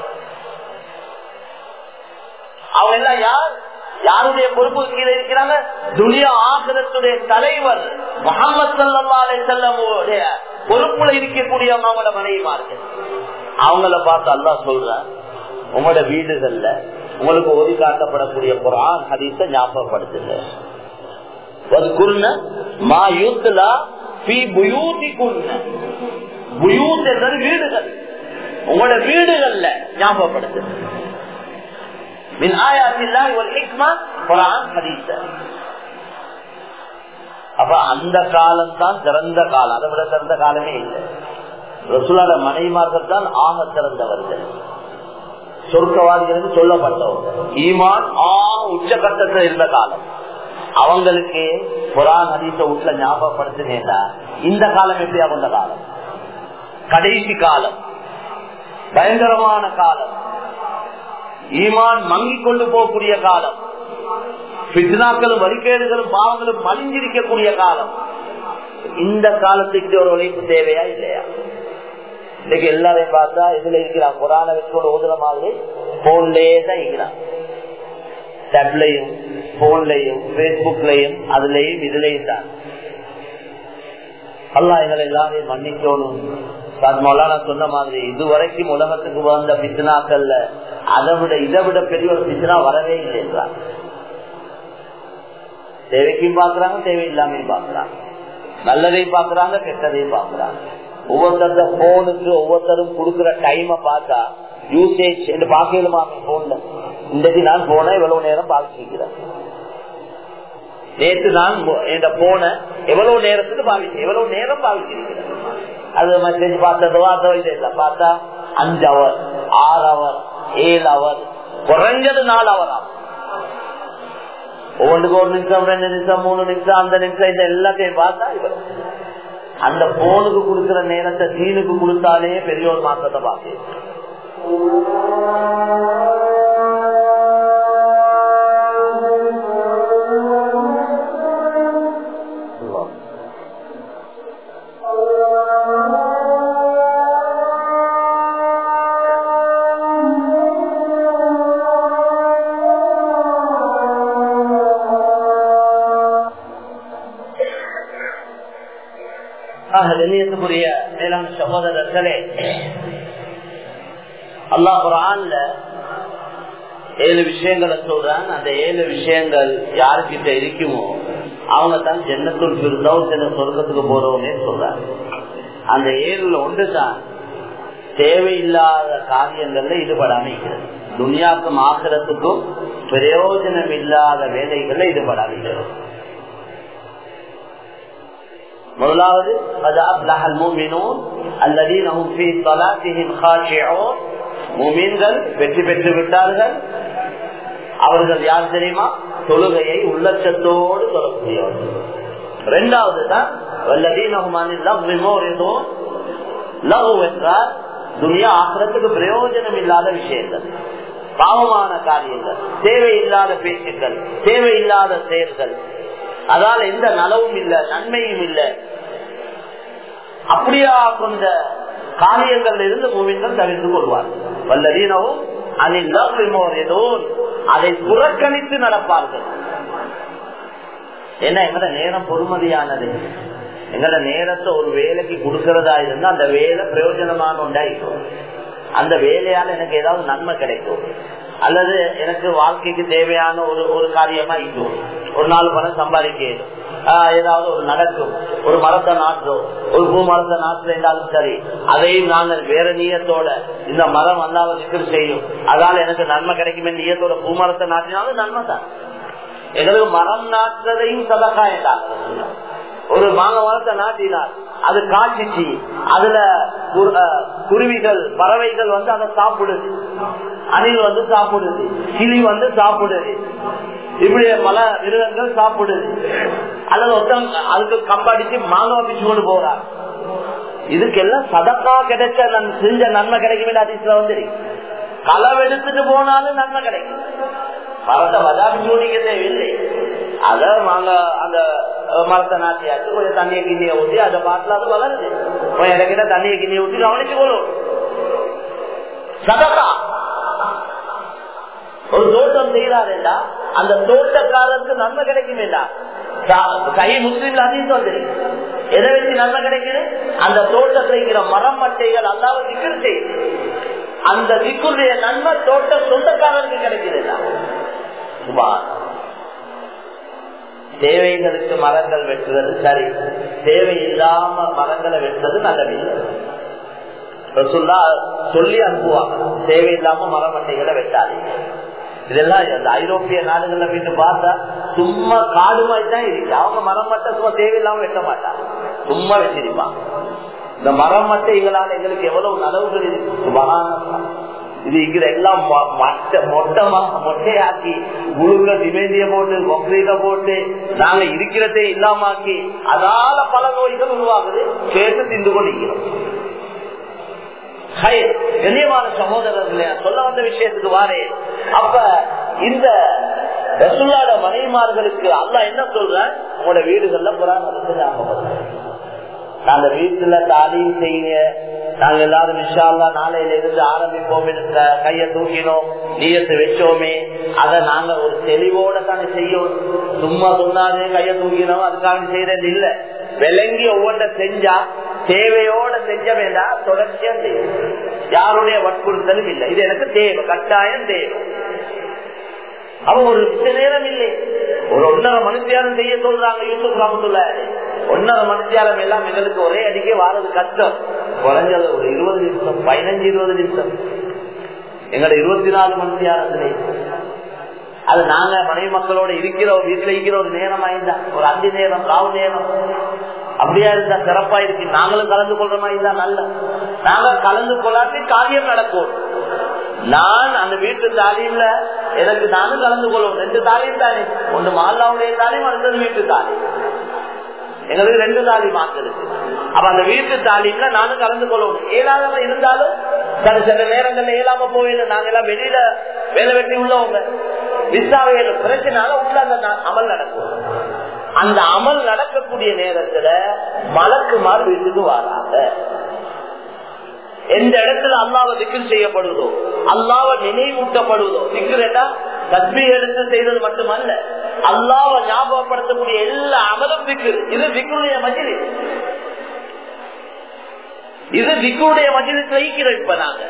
அவங்க எல்லாம் யார் யாருடைய பொறுப்பு கீழே இருக்கிறாங்க துனியா ஆசிரத்துடைய தலைவர் முகமது சல்லா அலை செல்லமுடைய பொறுப்புல இருக்கக்கூடியவங்க அவங்களோட மனைவிமார்கள் அவங்கள பார்த்து அல்லா சொல்ற உங்களோட வீடுகள்ல உங்களுக்கு ஒதி காட்டப்படக்கூடிய குரான் ஹதீஸ ஞாபகப்படுத்துங்க மா யூத்லா பி புயூதி புயூத் என்பது வீடுகள் உங்களோட வீடுகள்ல ஞாபகப்படுத்துங்க من آيات الله والحكمة قرآن حديث அப்ப அந்த காலம் தான் சிறந்த காலம் அதை விட சிறந்த காலமே இல்லை ரசுலாத மனைமார்கள் தான் ஆக சிறந்தவர்கள் சொர்க்கவாதிகள் சொல்லப்பட்டவர்கள் ஈமான் ஆக உச்சகட்டத்தில் இருந்த காலம் அவங்களுக்கு புறான் ஹதீச வீட்டுல ஞாபகப்படுத்தினேடா இந்த காலம் எப்படி அவங்க காலம் கடைசி காலம் பயங்கரமான காலம் ஈமான் மங்கிக் கொண்டு போகக்கூடிய காலம் பித்னாக்களும் வழிகேடுகளும் பாவங்களும் மலிஞ்சிருக்கக்கூடிய காலம் இந்த காலத்துக்கு ஒரு உழைப்பு தேவையா இல்லையா இன்னைக்கு எல்லாரையும் பார்த்தா இதுல இருக்கிறான் குரான வச்சு ஓதுற மாதிரி போன்லயே தான் இருக்கிறான் டேப்லையும் போன்லயும் பேஸ்புக்லயும் அதுலயும் இதுலயும் தான் அல்லா எங்களை எல்லாரையும் மன்னிக்கணும் மௌலானா சொன்ன மாதிரி இதுவரைக்கும் உலகத்துக்கு வந்த பித்னாக்கள்ல அதை விட இதை விட பெரிய ஒரு பித்னா வரவே இல்லை என்றார் தேவைக்கும் பாக்குறாங்க தேவையில்லாமையும் பாக்குறாங்க நல்லதையும் பாக்குறாங்க கெட்டதையும் பாக்குறாங்க ஒவ்வொருத்தர போனுக்கு ஒவ்வொருத்தரும் கொடுக்கிற டைம பார்த்தா யூசேஜ் என்று பாக்கலுமா போன்ல இன்றைக்கு நான் போன இவ்வளவு நேரம் பாவிச்சிருக்கிறேன் நேற்று நான் என் போன எவ்வளவு நேரத்துக்கு பாவிச்சு எவ்வளவு நேரம் பாவிச்சிருக்கிறேன் அது மெசேஜ் பார்த்ததோ அதோ இது இல்ல பார்த்தா அஞ்சு அவர் ஆறு அவர் ஏழு அவர் குறைஞ்சது நாலு அவர் ஆகும் ஒவ்வொன்றுக்கு ஒரு நிமிஷம் ரெண்டு நிமிஷம் மூணு நிமிஷம் அந்த நிமிஷம் இந்த எல்லாத்தையும் பார்த்தா இவர் அந்த போனுக்கு கொடுக்கிற நேரத்தை தீனுக்கு கொடுத்தாலே பெரிய ஒரு மாற்றத்தை பார்க்க கண்ணியத்துக்குரிய மேலான சகோதரர்களே அல்லா குரான்ல ஏழு விஷயங்களை சொல்றான் அந்த ஏழு விஷயங்கள் யாருக்கிட்ட இருக்குமோ அவங்க தான் ஜென்னத்துள் பிறந்தோம் சில சொர்க்கத்துக்கு போறவனே சொல்றாங்க அந்த ஏழுல ஒன்றுதான் தேவையில்லாத காரியங்கள்ல ஈடுபடாம இருக்கிறது துனியாக்கும் ஆக்கிரத்துக்கும் பிரயோஜனம் இல்லாத வேலைகள்ல ஈடுபடாம இருக்கிறது முதலாவது வெற்றி பெற்று விட்டார்கள் அவர்கள் யார் தெரியுமா தொழுகையை உள்ளச்சத்தோடு சொல்லக்கூடியவர்கள் இரண்டாவது தான் லகு என்றால் துனியா ஆசிரத்துக்கு பிரயோஜனம் இல்லாத விஷயங்கள் பாவமான காரியங்கள் தேவையில்லாத பேச்சுக்கள் தேவையில்லாத செயல்கள் அதால எந்த நலவும் இல்ல நன்மையும் இல்ல அப்படியா கொண்ட காரியங்கள் இருந்து மூவின்கள் தவிர்த்து கொள்வார்கள் வல்லதீனவும் அதில் ஏதோ அதை புறக்கணித்து நடப்பார்கள் என்ன எங்கட நேரம் பொறுமதியானது எங்கட நேரத்தை ஒரு வேலைக்கு கொடுக்கறதா இருந்தா அந்த வேலை பிரயோஜனமான உண்டாயிருக்கும் அந்த வேலையால எனக்கு ஏதாவது நன்மை கிடைக்கும் அல்லது எனக்கு வாழ்க்கைக்கு தேவையான ஒரு ஒரு காரியமா இருக்கும் ஒரு நாலு பணம் சம்பாதிக்கணும் ஏதாவது ஒரு நடக்கும் ஒரு மரத்தை நாட்டுறோம் ஒரு பூ மரத்தை நாட்டுல இருந்தாலும் சரி அதையும் நாங்கள் வேற நீயத்தோட இந்த மரம் வந்தாலும் சிக்கல் செய்யும் அதால எனக்கு நன்மை கிடைக்கும் நீயத்தோட பூ மரத்தை நாட்டினாலும் நன்மை தான் எங்களுக்கு மரம் நாட்டுறதையும் சதக்கா என்றாங்க ஒரு மாங்க மரத்தை நாட்டினார் அது காய்ச்சிச்சு அதுல குருவிகள் பறவைகள் வந்து அதை சாப்பிடுது அணில் வந்து சாப்பிடுது கிளி வந்து சாப்பிடுது இப்படி பல மிருகங்கள் சாப்பிடுது அல்லது ஒருத்தவங்க அதுக்கு கம்படிச்சு மாங்காய் பிச்சு கொண்டு போறார் இதுக்கெல்லாம் சதக்கா கிடைச்ச செஞ்ச நன்மை கிடைக்கும் அதிசல வந்து களவெடுத்துட்டு போனாலும் நன்மை கிடைக்கும் மரத்தை வதாபிச்சு ஓடிக்க தேவையில்லை அத நாங்க அந்த மரத்தை நாட்டியாச்சு கொஞ்சம் தண்ணியை கிண்ணியை ஊற்றி அதை பாட்டில் அது வளருது கொஞ்சம் இடக்கிட்ட தண்ணியை கிண்ணியை ஊற்றி கவனிச்சு கொள்ளும் சதக்கா ஒரு தோட்டம் செய்யறாருண்டா அந்த தோட்டக்காரருக்கு நன்மை கிடைக்கும் கை முஸ்லீம்ல அதிகம் வந்து எதை வச்சு நன்மை கிடைக்குது அந்த தோட்டத்தில் இருக்கிற மரம் மட்டைகள் அல்லாத சிக்கல் செய்யுது அந்த சிக்குடைய நன்மை தோட்ட சொந்தக்காரருக்கு கிடைக்குதுடா தேவைகளுக்கு மரங்கள் வெட்டுவது சரி தேவையில்லாம மரங்களை வெட்டுறது நல்லதில்லை சொல்லி அனுப்புவாங்க தேவையில்லாம மரமட்டைகளை வெட்டாதீங்க இதெல்லாம் இந்த ஐரோப்பிய நாடுகள்ல போயிட்டு பார்த்தா சும்மா காடு மாதிரி தான் இருக்கு அவங்க மரம் மட்டும் சும்மா தேவையில்லாம வெட்ட மாட்டாங்க சும்மா வச்சிருப்பாங்க இந்த மரம் மட்டும் எங்களால் எங்களுக்கு எவ்வளவு நலவுகள் இருக்கு இது இங்க எல்லாம் மொட்டமா மொட்டையாக்கி முழுக்க சிமெண்டிய போட்டு கொங்கிரீட்ட போட்டு நாங்க இருக்கிறதே இல்லாமாக்கி அதால பல நோய்கள் உருவாகுது சேர்த்து தின்று கொண்டிருக்கிறோம் கண்ணியமான சகோதரர்களே சொல்ல வந்த விஷயத்துக்கு வாரே அப்ப இந்த ரசுல்லாட மனைவிமார்களுக்கு அல்ல என்ன சொல்ற உங்களோட வீடுகள்ல புறாங்களுக்கு ஞாபகம் நாங்க வீட்டுல தாலியும் செய்யுங்க நாங்க எல்லாரும் விஷாலா நாளையில இருந்து ஆரம்பிப்போம் கைய தூக்கினோம் நீயத்தை வச்சோமே அதை நாங்க ஒரு தெளிவோட தானே செய்யணும் சும்மா சொன்னாதே கைய தூக்கினோம் அதுக்காக செய்யறது இல்ல விளங்கி ஒவ்வொன்ற செஞ்சா தேவையோட செஞ்ச வேண்டாம் தொடர்ச்சியா செய்யும் யாருடைய வற்புறுத்தலும் இல்லை இது எனக்கு தேவை கட்டாயம் தேவை அவன் ஒரு நேரம் இல்லை ஒரு ஒன்னரை மனுஷியாரம் செய்ய சொல்றாங்க யூசுப் ராமத்துள்ள ஒன்னரை மனுஷியாரம் எல்லாம் எங்களுக்கு ஒரே அடிக்கே வாரது கஷ்டம் குறைஞ்சது ஒரு இருபது நிமிஷம் பதினஞ்சு இருபது நிமிஷம் எங்களோட இருபத்தி நாலு மனுஷியாரத்திலே அது நாங்க மனைவி மக்களோட இருக்கிற வீட்டுல இருக்கிற ஒரு நேரம் ஆயிருந்தா ஒரு அஞ்சு நேரம் ராவு நேரம் அப்படியா இருந்தா சிறப்பா இருக்கு நாங்களும் கலந்து கொள்ற மாதிரி இருந்தா நல்ல நாங்க கலந்து கொள்ளாட்டி காரியம் நடக்கும் நான் அந்த வீட்டு தாலியில எனக்கு நானும் கலந்து கொள்வோம் ரெண்டு தாலியும் தானே ஒன்று மாலாவுடைய தாலியும் அடுத்தது வீட்டு தாலி எங்களுக்கு ரெண்டு தாலி மாத்திருக்கு அப்ப அந்த வீட்டு தாலியில நானும் கலந்து கொள்வோம் ஏழாதவ இருந்தாலும் சில சில நேரங்கள்ல இயலாம போயில நாங்க எல்லாம் வெளியில வேலை வெட்டி உள்ளவங்க விசாவையில பிரச்சனால உள்ள அந்த அமல் நடக்கும் அந்த அமல் நடக்கக்கூடிய நேரத்துல மலக்கு மாறு வீட்டுக்கு வராங்க எந்த இடத்துல அல்லாவை திக்கில் செய்யப்படுதோ அல்லாவை நினைவூட்டப்படுவதோ திக்கிறேன்னா தஸ்மி எடுத்து செய்தது மட்டுமல்ல அல்லாவை ஞாபகப்படுத்தக்கூடிய எல்லா அமலும் திக்கு இது விக்ருடைய மஜிலி இது விக்ருடைய மஜிலிஸ் வைக்கிறோம் இப்ப நாங்க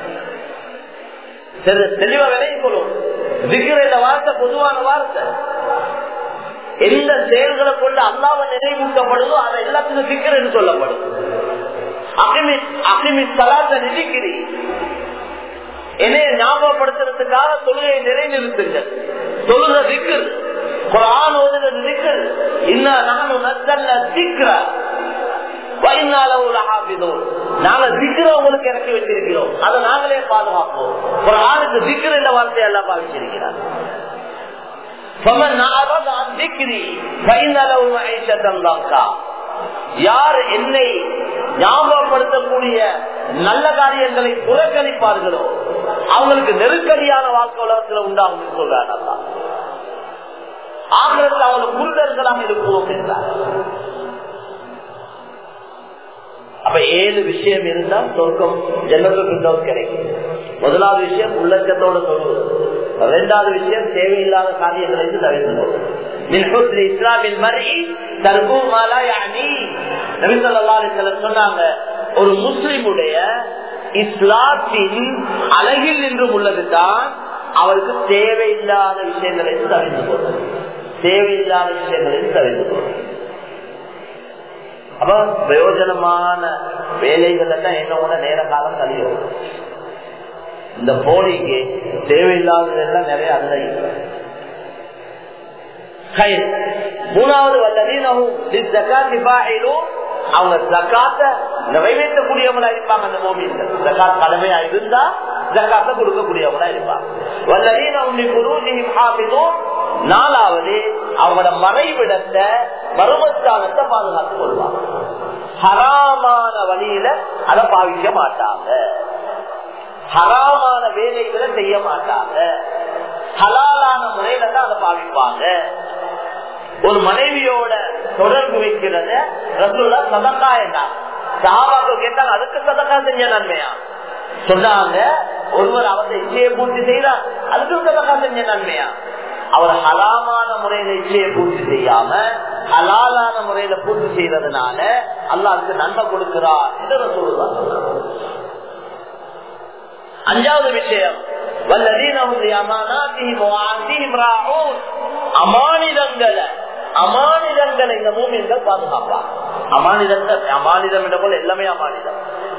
தெளிவா விலையை கொள்ளும் விக்கிற இந்த வார்த்தை பொதுவான வார்த்தை எந்த செயல்களை கொண்டு அல்லாவை நினைவூட்டப்படுதோ அதை எல்லாத்துக்கும் விக்கிர என்று சொல்லப்படும் என்னைய ஞாபகப்படுத்துறதுக்காக தொழுகையை நிறைநிறுத்துங்க தொழுக திக்கர் குரான் ஓதுறது திக்கர் இன்னும் நானும் நத்தல்ல திக்கிறா நாங்க திக்கிற உங்களுக்கு இறக்கி வச்சிருக்கிறோம் அதை நாங்களே பாதுகாப்போம் ஒரு ஆணுக்கு திக்கிற இந்த வார்த்தையை எல்லாம் பாவிச்சிருக்கிறார் யார் என்னை ஞாபகப்படுத்தக்கூடிய நல்ல காரியங்களை புறக்கணிப்பார்களோ அவங்களுக்கு நெருக்கடியான வாழ்க்கை உலகத்தில் உண்டாகும் சொல்றாங்க ஆங்கிலத்தில் அவங்களுக்கு குருடர்களாக இருப்போம் என்றார் அப்ப ஏழு விஷயம் இருந்தால் சொர்க்கம் ஜென்மத்துக்கு கிடைக்கும் முதலாவது விஷயம் உள்ளச்சத்தோட சொல்வது இரண்டாவது விஷயம் தேவையில்லாத காரியங்களை தவிர்த்து இஸ்லாமில் மறி தர்பூமாலா சொன்னாங்க ஒரு முஸ்லிமுடைய இஸ்லாத்தின் அழகில் நின்றும் உள்ளதுதான் அவருக்கு தேவையில்லாத விஷயங்களை தவிர்த்து கொள்வது தேவையில்லாத விஷயங்களை தவிர்த்து கொள்வது அப்ப பிரயோஜனமான வேலைகள் தான் என்னோட நேர காலம் கழியும் இந்த போலிக்கு தேவையில்லாததெல்லாம் நிறைய அதுல மூணாவது அவங்க ஜக்காத்த நிறைவேற்றக்கூடியவங்களா இருப்பாங்க அந்த மோமியர்கள் ஜக்காத் கடமையா இருந்தா ஜக்காத்த கொடுக்கக்கூடியவங்களா இருப்பாங்க நாலாவது அவங்களோட மறைவிடத்தை மருமஸ்தானத்தை பாதுகாத்துக் கொள்வாங்க ஹராமான வழியில அதை பாவிக்க மாட்டாங்க ஹராமான வேலைகளை செய்ய மாட்டாங்க ஹலாலான முறையில தான் அதை பாவிப்பாங்க ஒரு மனைவியோட தொடர்பு வைக்கிறத ரசூலா சதக்கா என்றார் சாபாக்கள் கேட்டாங்க அதுக்கு சதக்கா செஞ்ச நன்மையா சொன்னாங்க ஒருவர் அவரை இச்சையை பூர்த்தி செய்யறார் அதுக்கு சதக்கா செஞ்ச நன்மையா அவர் ஹலாமான முறையில இச்சையை பூர்த்தி செய்யாம ஹலாலான முறையில பூர்த்தி செய்யறதுனால அல்லாவுக்கு நன்மை கொடுக்கிறார் என்று ரசூலா அஞ்சாவது விஷயம் அமானிதங்களை அமானிதங்களை இந்த மூமியங்கள் பாதுகாப்பாங்க அமானிதத்தை அமானிதம் என்ற போல எல்லாமே அமானிதம்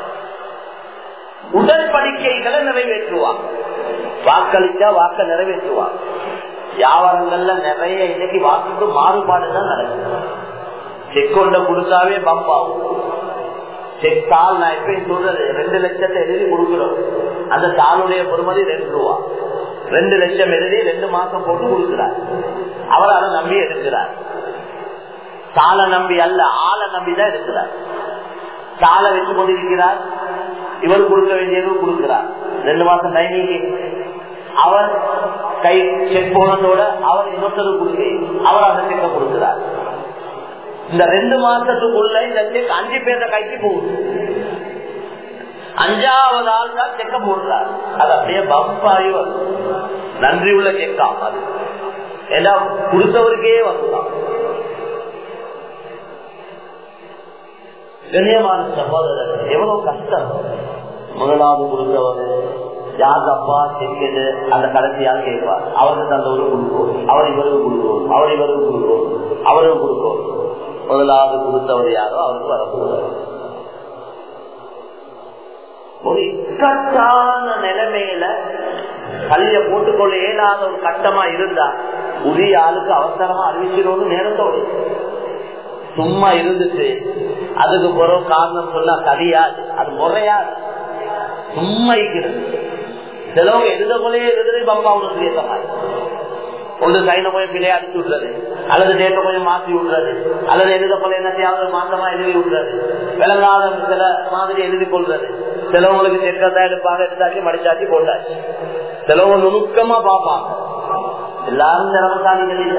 உடன்படிக்கைகளை நிறைவேற்றுவாங்க வாக்களிச்சா வாக்க நிறைவேற்றுவாங்க வியாபாரங்கள்ல நிறைய இன்னைக்கு வாக்குக்கு மாறுபாடுதான் நடக்குது செக் கொண்ட கொடுத்தாவே பம்பாகும் செக் தாள் நான் எப்பயும் சொல்றது ரெண்டு லட்சத்தை எழுதி கொடுக்கிறோம் அந்த தாளுடைய பொறுமதி ரெண்டு ரூபா ரெண்டு லட்சம் எழுதி ரெண்டு மாசம் போட்டு கொடுக்கிறார் அவர் அதை நம்பி எடுக்கிறார் தாளை நம்பி அல்ல ஆளை நம்பிதான் எடுக்கிறார் தாளை வச்சு கொண்டிருக்கிறார் இவர் கொடுக்க வேண்டியது கொடுக்கிறார் ரெண்டு மாசம் டைமிங் அவர் கை செக் போனதோட அவர் இன்னொருத்தர் கொடுக்க அவர் அந்த செக்க கொடுக்கிறார் இந்த ரெண்டு மாசத்துக்குள்ள இந்த செக் அஞ்சு பேர்த்த கைக்கு போகுது அஞ்சாவது ஆள் தான் செக்க போடுறார் அது அப்படியே பம்பாயி வரும் நன்றி உள்ள செக்காம் அது ஏன்னா கொடுத்தவருக்கே வந்துதான் கண்ணியமான சகோதரர் எவ்வளவு கஷ்டம் முதலாவது கொடுத்தவர் யாருக்கு அப்பா செஞ்சது அந்த கடைசியால் கேட்பார் அவருக்கு அந்த ஒரு கொடுக்கும் அவர் இவருக்கு கொடுக்கும் அவர் இவருக்கு கொடுக்கும் அவருக்கு கொடுக்கும் முதலாவது கொடுத்தவர் யாரோ அவருக்கு வரக்கூடாது ஒரு இக்கட்டான நிலைமையில கல்ல போட்டுக்கொள்ள இயலாத ஒரு கட்டமா இருந்தா உரிய ஆளுக்கு அவசரமா அறிவிச்சிடணும் நேரத்தோடு சும்மா இருந்துச்சு அதுக்கு பிறகு காரணம் சொன்னா சரியாது அது முறையாது சும்மா இருக்கிறது சிலவங்க எழுத போலே எழுதுறது பம்பா உனக்கு ஏற்ற மாதிரி ஒன்று சைன போய் பிள்ளைய அடிச்சு விடுறது அல்லது டேட்டை கொஞ்சம் மாற்றி விடுறது அல்லது எழுத போல என்ன செய்யாவது மாற்றமா எழுதி விடுறது விளங்காத சில மாதிரி எழுதி கொள்றது சிலவங்களுக்கு செக்கத்தான் எடுப்பாங்க எடுத்தாச்சு மடிச்சாச்சு போட்டாச்சு சிலவங்க நுணுக்கமா பார்ப்பாங்க எல்லாரும் திறமசாலிகள் இல்லை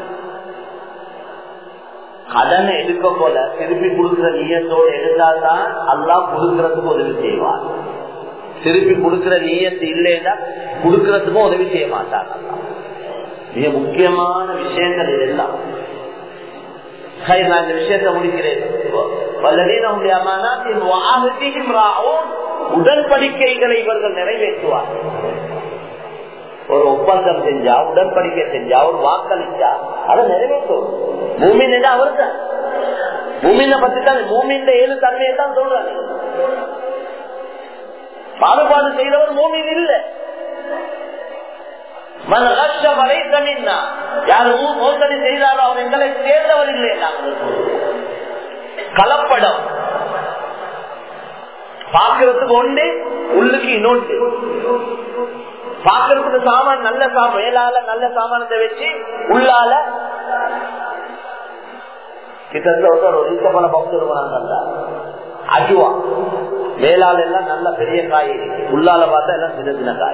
கடனை எடுக்க போல திருப்பி கொடுக்கிற நீயத்தோடு எடுத்தால்தான் அல்லா கொடுக்கறதுக்கு உதவி செய்வார் திருப்பி கொடுக்கிற நீயத்து இல்லைன்னா கொடுக்கறதுக்கும் உதவி செய்ய மாட்டாங்க மிக முக்கியமான விஷயங்கள் இதெல்லாம் நான் இந்த விஷயத்தை முடிக்கிறேன் உடன்படிக்கைகளை இவர்கள் நிறைவேற்றுவார் ஒரு ஒப்பந்தம் செஞ்சா உடன்படிக்கை செஞ்சா ஒரு வாக்களிச்சா அதை நிறைவேற்றும் பூமின் அவர் தான் பூமியில பத்தி தான் பூமியின் ஏழு தன்மையை தான் சொல்றாங்க பாகுபாடு செய்தவர் பூமியில் இல்லை யாரு மோசடி செய்தாரோ அவர் எங்களை சேர்ந்தவர் இல்லை கலப்படம் பாக்குறதுக்கு ஒன்று உள்ளுக்கு இன்னொன்று பாக்குறதுக்கு சாமான் நல்ல சாமான் மேலால நல்ல சாமானத்தை வச்சு உள்ளால கிட்டத்தட்ட ஒரு ஈட்டப்பட பக்து இருக்கிறாங்க அஜுவா மேலால எல்லாம் நல்ல பெரிய காய் உள்ளால பார்த்தா எல்லாம் சின்ன சின்ன காய்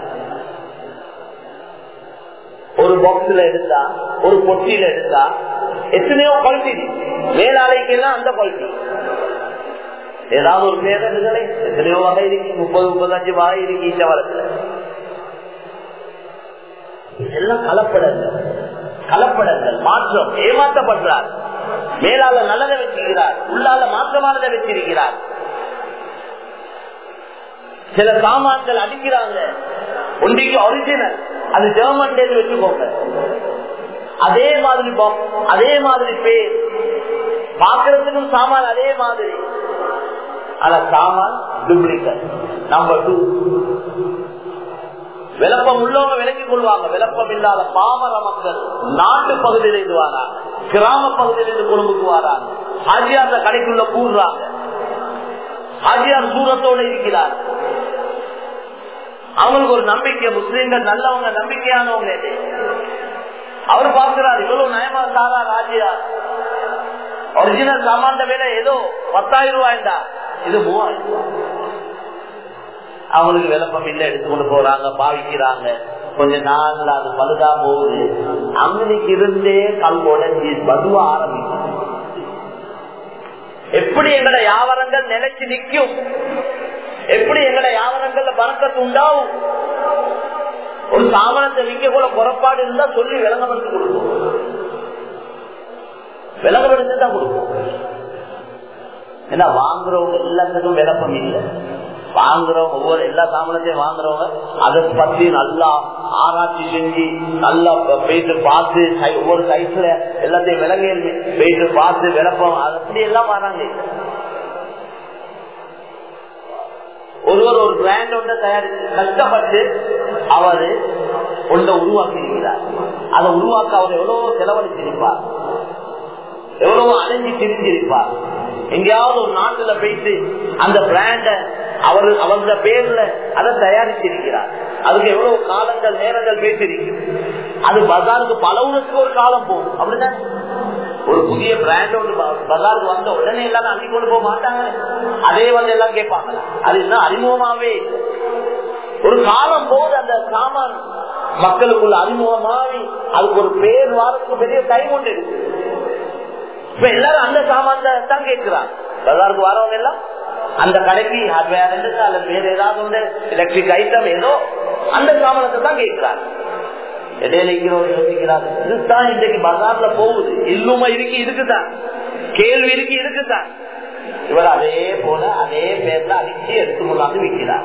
ஒரு பாக்ஸ்ல எடுத்தா ஒரு பொட்டியில எடுத்தா எத்தனையோ குவாலிட்டி மேலாலைக்கு எல்லாம் அந்த குவாலிட்டி ஏதாவது ஒரு பேரங்களை எத்தனையோ வகை இருக்கு முப்பது முப்பத்தஞ்சு வகை இருக்கு ஈச்சவரத்துல எல்லாம் கலப்படங்கள் கலப்படங்கள் மாற்றம் ஏமாற்றப்படுறார் மேலால நல்லதை வச்சிருக்கிறார் உள்ளால மாற்றமானதை வச்சிருக்கிறார் சில சாமான்கள் அடிக்கிறாங்க ஒன்றைக்கு ஒரிஜினல் அது ஜெர்மன் வச்சுக்கோங்க அதே மாதிரி box, அதே மாதிரி பேர் பாக்குறதுக்கும் சாமான் அதே மாதிரி ஆனா சாமான் டூப்ளிகேட் நம்பர் டூ விளப்பம் உள்ளவங்க விலக்கிக் கொள்வாங்க விளப்பம் இல்லாத பாமர மக்கள் நாட்டு பகுதியில் இருந்து வராங்க கிராம பகுதியில் இருந்து கொழும்புக்கு வராங்க ஆஜியார் அந்த கடைக்குள்ள கூடுறாங்க ஆஜியார் சூரத்தோடு இருக்கிறார் அவங்களுக்கு ஒரு நம்பிக்கை முஸ்லீம்கள் நல்லவங்க நம்பிக்கையானவங்க இது அவர் பார்க்கிறார் இவ்வளவு நயமா சாரா ராஜியார் ஒரிஜினல் சாமான் விலை ஏதோ பத்தாயிரம் ரூபாய்டா இது மூவாயிரம் ரூபாய் அவங்களுக்கு விளப்பம் இல்ல எடுத்துக்கொண்டு போறாங்க பாவிக்கிறாங்க கொஞ்ச நாள்ல அது பழுதா போகுது அங்கனைக்கு இருந்தே கல் உடஞ்சி பதுவ ஆரம்பிக்கும் எப்படி எங்கட வியாபாரங்கள் நிலைச்சு நிற்கும் எப்படி எங்கட வியாபாரங்கள்ல பறக்கத்து உண்டாகும் ஒரு சாமனத்தை விற்க கூட புறப்பாடு இருந்தா சொல்லி விளங்கப்படுத்தி கொடுக்கும் விளங்கப்படுத்தி தான் கொடுக்கும் ஏன்னா வாங்குறவங்க எல்லாத்துக்கும் விளப்பம் இல்லை வாங்குறவங்க ஒவ்வொரு எல்லா சாமானத்தையும் வாங்குறவங்க அதை பத்தி நல்லா ஆராய்ச்சி செஞ்சு நல்லா போயிட்டு பார்த்து ஒவ்வொரு சைஸ்ல எல்லாத்தையும் விலங்கி போயிட்டு பார்த்து விளப்பம் அப்படி எல்லாம் வராங்க ஒருவர் ஒரு பிராண்ட் ஒன்றை தயாரித்து கஷ்டப்பட்டு அவரு ஒன்றை உருவாக்கி இருக்கிறார் அதை உருவாக்க அவர் எவ்வளவு செலவழிச்சிருப்பார் எவ்வளவு அலைஞ்சி திரிஞ்சிருப்பார் எங்கேயாவது ஒரு நாட்டுல போயிட்டு அந்த பிராண்ட அவர் அவங்கள பேர்ல அதை தயாரிச்சிருக்கிறார் அதுக்கு எவ்வளவு காலங்கள் நேரங்கள் பேசிருக்கு அது பஜாருக்கு பலவுனத்துக்கு ஒரு காலம் போகும் அப்படிதான் ஒரு புதிய பிராண்ட் ஒன்று பஜாருக்கு வந்த உடனே எல்லாம் அள்ளி கொண்டு போக மாட்டாங்க அதே வந்து எல்லாம் கேட்பாங்க அது இன்னும் அறிமுகமாவே ஒரு காலம் போது அந்த சாமான் மக்களுக்குள்ள அறிமுகமாகி அதுக்கு ஒரு பேர் வாரத்துக்கு பெரிய டைம் ஒன்று இருக்கு இப்ப எல்லாரும் அந்த சாமான் தான் கேட்கிறாங்க பஜாருக்கு வரவங்க எல்லாம் அந்த கடைக்கு ஹார்ட்வேர் அல்லது வேற ஏதாவது ஒன்று எலக்ட்ரிக் ஐட்டம் ஏதோ அந்த சாமானத்தை தான் கேட்கிறாங்க இடையில இருக்கிறவங்க யோசிக்கிறாங்க இதுதான் இன்றைக்கு பஜார்ல போகுது இல்லுமா இருக்கு இருக்குதான் கேள்வி இருக்கு இருக்குதான் இவர் அதே போல அதே பேர்ல அடிச்சு எடுத்து கொண்டாந்து விற்கிறார்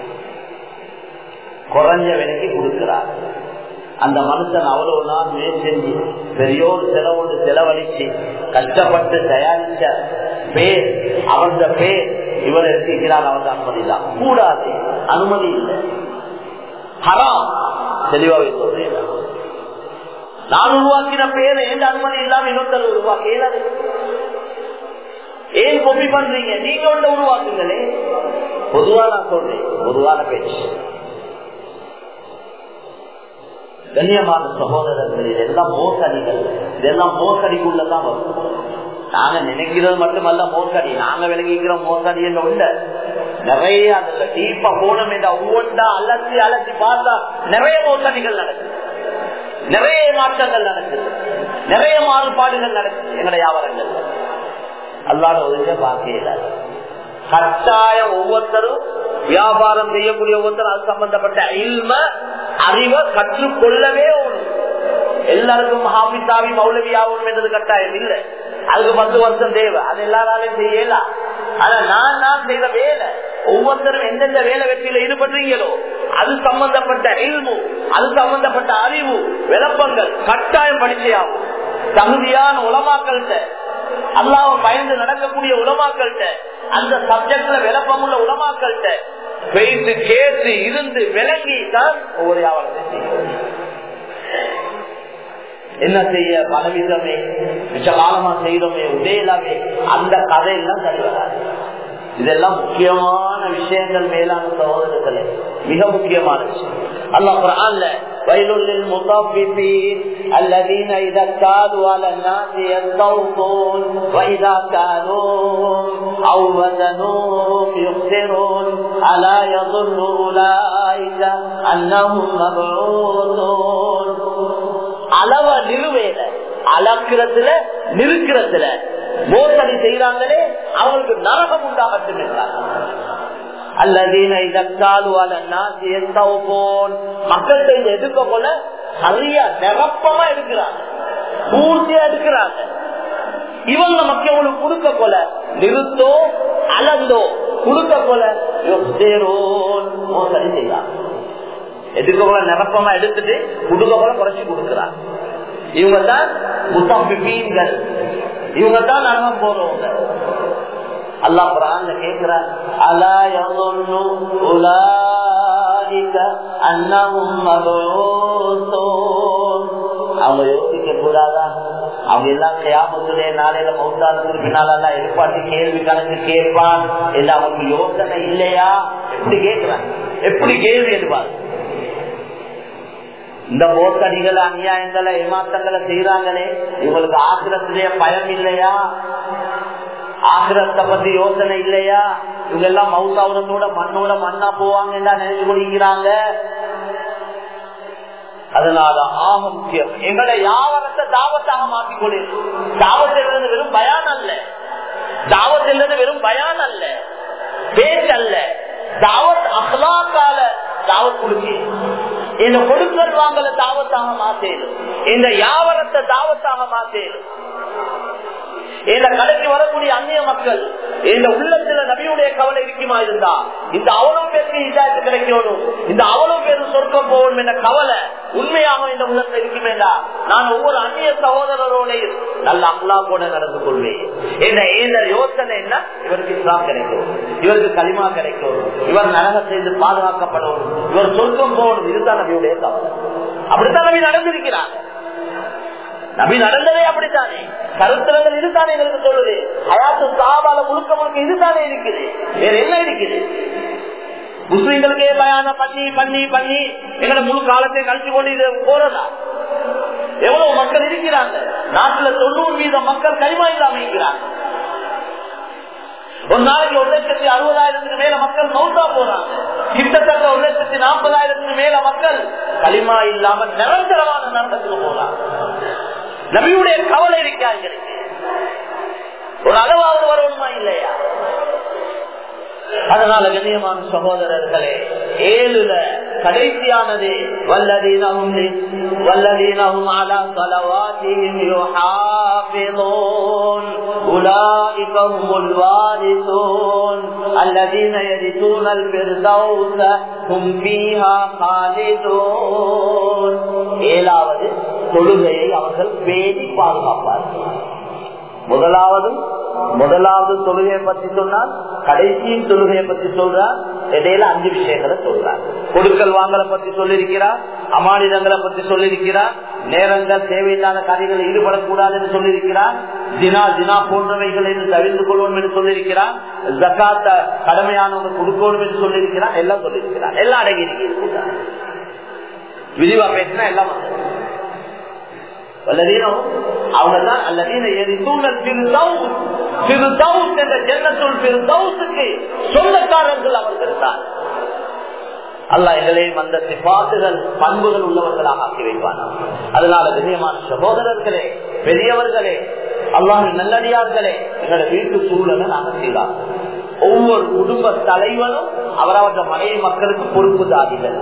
குறைஞ்ச விலைக்கு கொடுக்கிறார் அந்த மனுஷன் அவ்வளவு நாள் முயற்சி செஞ்சு பெரியோர் செலவோடு செலவழிச்சு கஷ்டப்பட்டு தயாரிச்ச பேர் அவந்த பேர் இவர் எடுத்துக்கிறார் அவன் அனுமதி தான் கூடாது அனுமதி இல்லை ஹராம் தெளிவாக சொல்றேன் நான் உருவாக்கின பேரை எந்த அனுமதி இல்லாம இன்னொருத்தர் உருவாக்க ஏன் கொப்பி பண்றீங்க நீங்க ஒன்று உருவாக்குங்களே பொதுவா நான் சொல்றேன் பொதுவான பேச்சு கண்ணியமான சகோதரர்கள் இதெல்லாம் மோசடிகள் இதெல்லாம் மோசடிக்குள்ளதான் வரும் நாங்க நினைக்கிறது மட்டுமல்ல மோசடி நாங்க விளங்கிக்கிற மோசடி என்ற உள்ள நிறைய அதுல டீப்பா போனோம் என்ற ஒவ்வொன்றா அலசி அலசி பார்த்தா நிறைய மோசடிகள் நடக்குது நிறைய மாற்றங்கள் நடக்குது நிறைய மாறுபாடுகள் நடக்குது எங்களுடைய வியாபாரங்கள் அல்லாத ஒதுங்க பார்க்கல கட்டாயம் ஒவ்வொருத்தரும் வியாபாரம் செய்யக்கூடிய ஒவ்வொருத்தரும் அது சம்பந்தப்பட்ட இல்ம அறிவை கற்றுக்கொள்ளவே ஒன்று எல்லாருக்கும் ஹாபிசாவி மௌலவி ஆகணும் என்றது கட்டாயம் இல்லை அதுக்கு பத்து வருஷம் தேவை அது எல்லாராலையும் செய்யலாம் ஆனா நான் நான் செய்த வேலை ஒவ்வொருத்தரும் எந்தெந்த வேலை வெற்றியில ஈடுபடுறீங்களோ அது சம்பந்தப்பட்ட இல்மு அது சம்பந்தப்பட்ட அறிவு விளப்பங்கள் கட்டாயம் படிச்சே ஆகும் தகுதியான உலமாக்கள்கிட்ட அல்லாவ பயந்து நடக்கக்கூடிய உலமாக்கள்கிட்ட அந்த சப்ஜெக்ட்ல விளப்பமுள்ள உலமாக்கள்கிட்ட பேசி கேட்டு இருந்து விளங்கி தான் ஒவ்வொரு வியாபாரத்தை என்ன செய்ய பலவிதமே மிச்ச காலமா செய்யறோமே உதயலாமே அந்த கதையெல்லாம் சரி வராது இதெல்லாம் முக்கியமான விஷயங்கள் மேலான சகோதரர்களே மிக முக்கியமான விஷயம் அல்லா குரான்ல ويل للمطففين الذين إذا اكتالوا على الناس يستوفون وإذا كانوا أو وزنوهم يخسرون ألا يظن أولئك أنهم مبعوثون அளவ நிறுவேல அளக்கிறதுல நிறுக்கிறதுல மோசடி செய்யறாங்களே அவங்களுக்கு நரகம் உண்டாகட்டும் என்றார் மக்கள் செய்த எதுக்க போல சரியா நிரப்பமா எடுக்கிறாங்க பூர்த்தியா எடுக்கிறாங்க இவங்க மக்களுக்கு கொடுக்க போல நிறுத்தோ அளந்தோ கொடுக்க போல மோசடி செய்யலாம் எதுக்கு போல நிரப்பமா எடுத்துட்டு குடுக்க போல குறைச்சி கொடுக்கிறார் இவங்க தான் முசாபிபீன்கள் இவங்க தான் நரகம் போறவங்க அல்லா குரான் கேட்கிறார் அலா யظنு உலாயிக அன்னஹும் மபூஸூன் அவங்க யோசிக்க கூடாதா அவங்க எல்லாம் கியாமத்துடைய நாளையில மௌத்தானதுக்கு பின்னால எல்லாம் எழுப்பாட்டி கேள்வி கணக்கு கேட்பான் இல்ல அவங்களுக்கு யோசனை இல்லையா எப்படி கேட்கிறான் எப்படி கேள்வி எடுப்பார் இந்த மோசடிகள் அநியாயங்களை ஏமாற்றங்களை செய்யறாங்களே இவங்களுக்கு ஆசிரத்திலேயே பயம் இல்லையா ஆசிரத்தை பத்தி யோசனை இல்லையா இவங்க எல்லாம் மவுசாவுரத்தோட மண்ணோட மண்ணா போவாங்க நினைச்சு கொள்கிறாங்க அதனால ஆக முக்கியம் எங்களை யாவரத்தை தாவத்தாக மாற்றிக்கொள்ளு தாவத்திலிருந்து வெறும் பயான் அல்ல தாவத்திலிருந்து வெறும் பயான் அல்ல பேச்சல்ல தாவத் அஹ்லாக்கால தாவத் கொடுக்கு இந்த கொடுக்கல் வாங்கல தாவத்தாக மாத்தேனும் இந்த யாவரத்தை தாவத்தாக மாத்தேனும் இந்த கடைக்கு வரக்கூடிய அந்நிய மக்கள் இந்த உள்ளத்துல நபியுடைய கவலை இருக்குமா இருந்தா இந்த அவ்வளவு பேருக்கு இதாச்சு கிடைக்கணும் இந்த அவ்வளவு பேரும் சொர்க்கம் போகணும் என்ற கவலை உண்மையாக இந்த உள்ளத்துல இருக்குமேடா நான் ஒவ்வொரு அந்நிய சகோதரரோடையும் நல்ல அம்லா கூட நடந்து கொள்வேன் இந்த இந்த யோசனை என்ன இவருக்கு இஸ்லாம் கிடைக்கும் இவருக்கு களிமா கிடைக்கும் இவர் நரகத்திலிருந்து பாதுகாக்கப்படும் இவர் சொர்க்கம் போகணும் இதுதான் நபியுடைய கவலை அப்படித்தான் நபி நடந்திருக்கிறாங்க நபி நடந்ததே அப்படித்தானே கருத்துறங்கள் இதுதானே எங்களுக்கு சொல்லுது அயாத்து சாபால முழுக்க முழுக்க இதுதானே இருக்குது வேற என்ன இருக்குது முஸ்லிம்களுக்கே பயானம் பண்ணி பண்ணி பண்ணி எங்களை முழு காலத்தை கழிச்சு கொண்டு இது போறதா எவ்வளவு மக்கள் இருக்கிறாங்க நாட்டுல தொண்ணூறு வீத மக்கள் கைமா இல்லாம இருக்கிறாங்க ஒரு நாளைக்கு ஒரு லட்சத்தி அறுபதாயிரத்துக்கு மேல மக்கள் மௌத்தா போறாங்க கிட்டத்தட்ட ஒரு லட்சத்தி நாற்பதாயிரத்துக்கு மேல மக்கள் களிமா இல்லாம நிரந்தரமான நரகத்துக்கு போறாங்க நபியுடைய கவலை இருக்காங்க ஒரு அளவாவது வரணுமா இல்லையா அதனால கண்ணியமான சகோதரர்களே ஏழுல கடைசியானது வல்லதீனகும் வல்லதீனகும் அலா சலவாத்தியும் யுஹாஃபிதூன் أولئك هم الوارثون الذين يرثون الفردوس هم فيها خالدون ஏழாவது தொழுகையை அவர்கள் பேணி பாதுகாப்பார்கள் முதலாவது முதலாவது தொழுகையை பத்தி சொன்னால் கடைசியின் தொழுகையை பத்தி சொல்றார் இடையில அஞ்சு விஷயங்களை சொல்றார் கொடுக்கல் வாங்கலை பத்தி சொல்லியிருக்கிறார் அமானிதங்களை பத்தி சொல்லியிருக்கிறார் நேரங்கள் தேவையில்லாத காரியங்களில் ஈடுபடக்கூடாது என்று சொல்லியிருக்கிறார் தினா தினா போன்றவைகளை தவிர்த்து கொள்வோம் என்று சொல்லியிருக்கிறார் ஜக்காத்த கடமையானவங்க கொடுக்கணும் என்று சொல்லியிருக்கிறார் எல்லாம் சொல்லியிருக்கிறார் எல்லாம் அடங்கி இருக்கிறார் விரிவா பேசினா எல்லாம் வல்லதீனம் அவங்கதான் அல்லதீன எரிசூழல் திருதவுஸ் திருதவுஸ் என்ற ஜென்னத்துள் திருதவுசுக்கு சொந்தக்காரர்கள் அவர்கள் தான் அல்லா எங்களையும் அந்த சிபாட்டுகள் பண்புகள் உள்ளவர்களாக ஆக்கி வைப்பானா அதனால விஜயமான சகோதரர்களே பெரியவர்களே அல்லாஹ் நல்லடியார்களே எங்களோட வீட்டு சூழலை நாங்கள் செய்தார் ஒவ்வொரு குடும்ப தலைவனும் அவரவற்ற மனைவி மக்களுக்கு பொறுப்பு தாதிகள்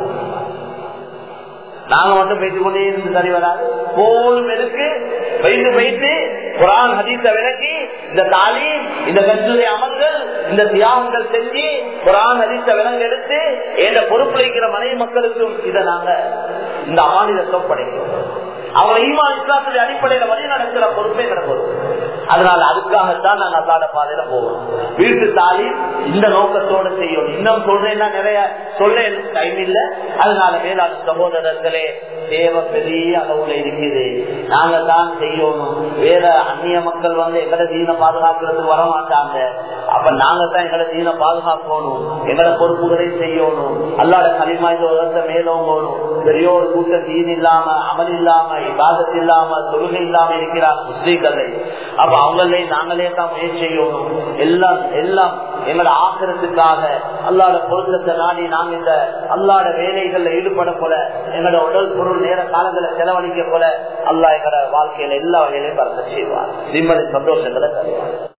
நாங்க மட்டும் பேசிக் கொண்டே இருந்து சரி வராது போலும் எதுக்கு வைத்து வைத்து குரான் ஹதீச விளக்கி இந்த தாலி இந்த கட்சியுடைய அமல்கள் இந்த தியாகங்கள் செஞ்சு குரான் ஹதீச விலங்கு எடுத்து என்ற பொறுப்புல இருக்கிற மனைவி மக்களுக்கும் இதை நாங்க இந்த அமானிதத்தை படைக்கிறோம் அவங்க ஈமான் இஸ்லாத்துடைய அடிப்படையில வழி நடக்கிற பொறுப்பே கிடப்போம் அதனால அதுக்காகத்தான் நாங்க அல்லாத பாதையில போவோம் வீட்டு தாலி இந்த நோக்கத்தோட செய்யணும் இன்னும் சொல்றேன்னா நிறைய சொல்ல டைம் இல்ல அதனால மேலாண் சகோதரர்களே தேவை பெரிய அளவுல இருக்குது நாங்க தான் செய்யணும் வேற அந்நிய மக்கள் வந்து எங்கட தீன பாதுகாக்கிறதுக்கு வர மாட்டாங்க அப்ப நாங்க தான் எங்கட தீன பாதுகாக்கணும் எங்கட பொறுப்புகளை செய்யணும் அல்லாட களிமா இந்த உலகத்தை மேலோங்கணும் பெரிய ஒரு கூட்ட தீன் இல்லாம அமல் இல்லாம இபாதத் இல்லாம தொழுகை இல்லாம இருக்கிறார் முஸ்லீம்களை அப்ப அவங்களே நாங்களே தான் முயற்சி செய்யணும் எல்லாம் எல்லாம் எங்களோட ஆக்கிரத்துக்காக அல்லாட பொருத்தத்தை நாடி நாங்க இந்த அல்லாட வேலைகள்ல ஈடுபட போல எங்களோட உடல் பொருள் நேர காலங்களை செலவழிக்க போல அல்லா எங்களோட வாழ்க்கையில எல்லா வகையிலையும் பறக்க செய்வார் நிம்மதி சந்தோஷங்களை தருவார்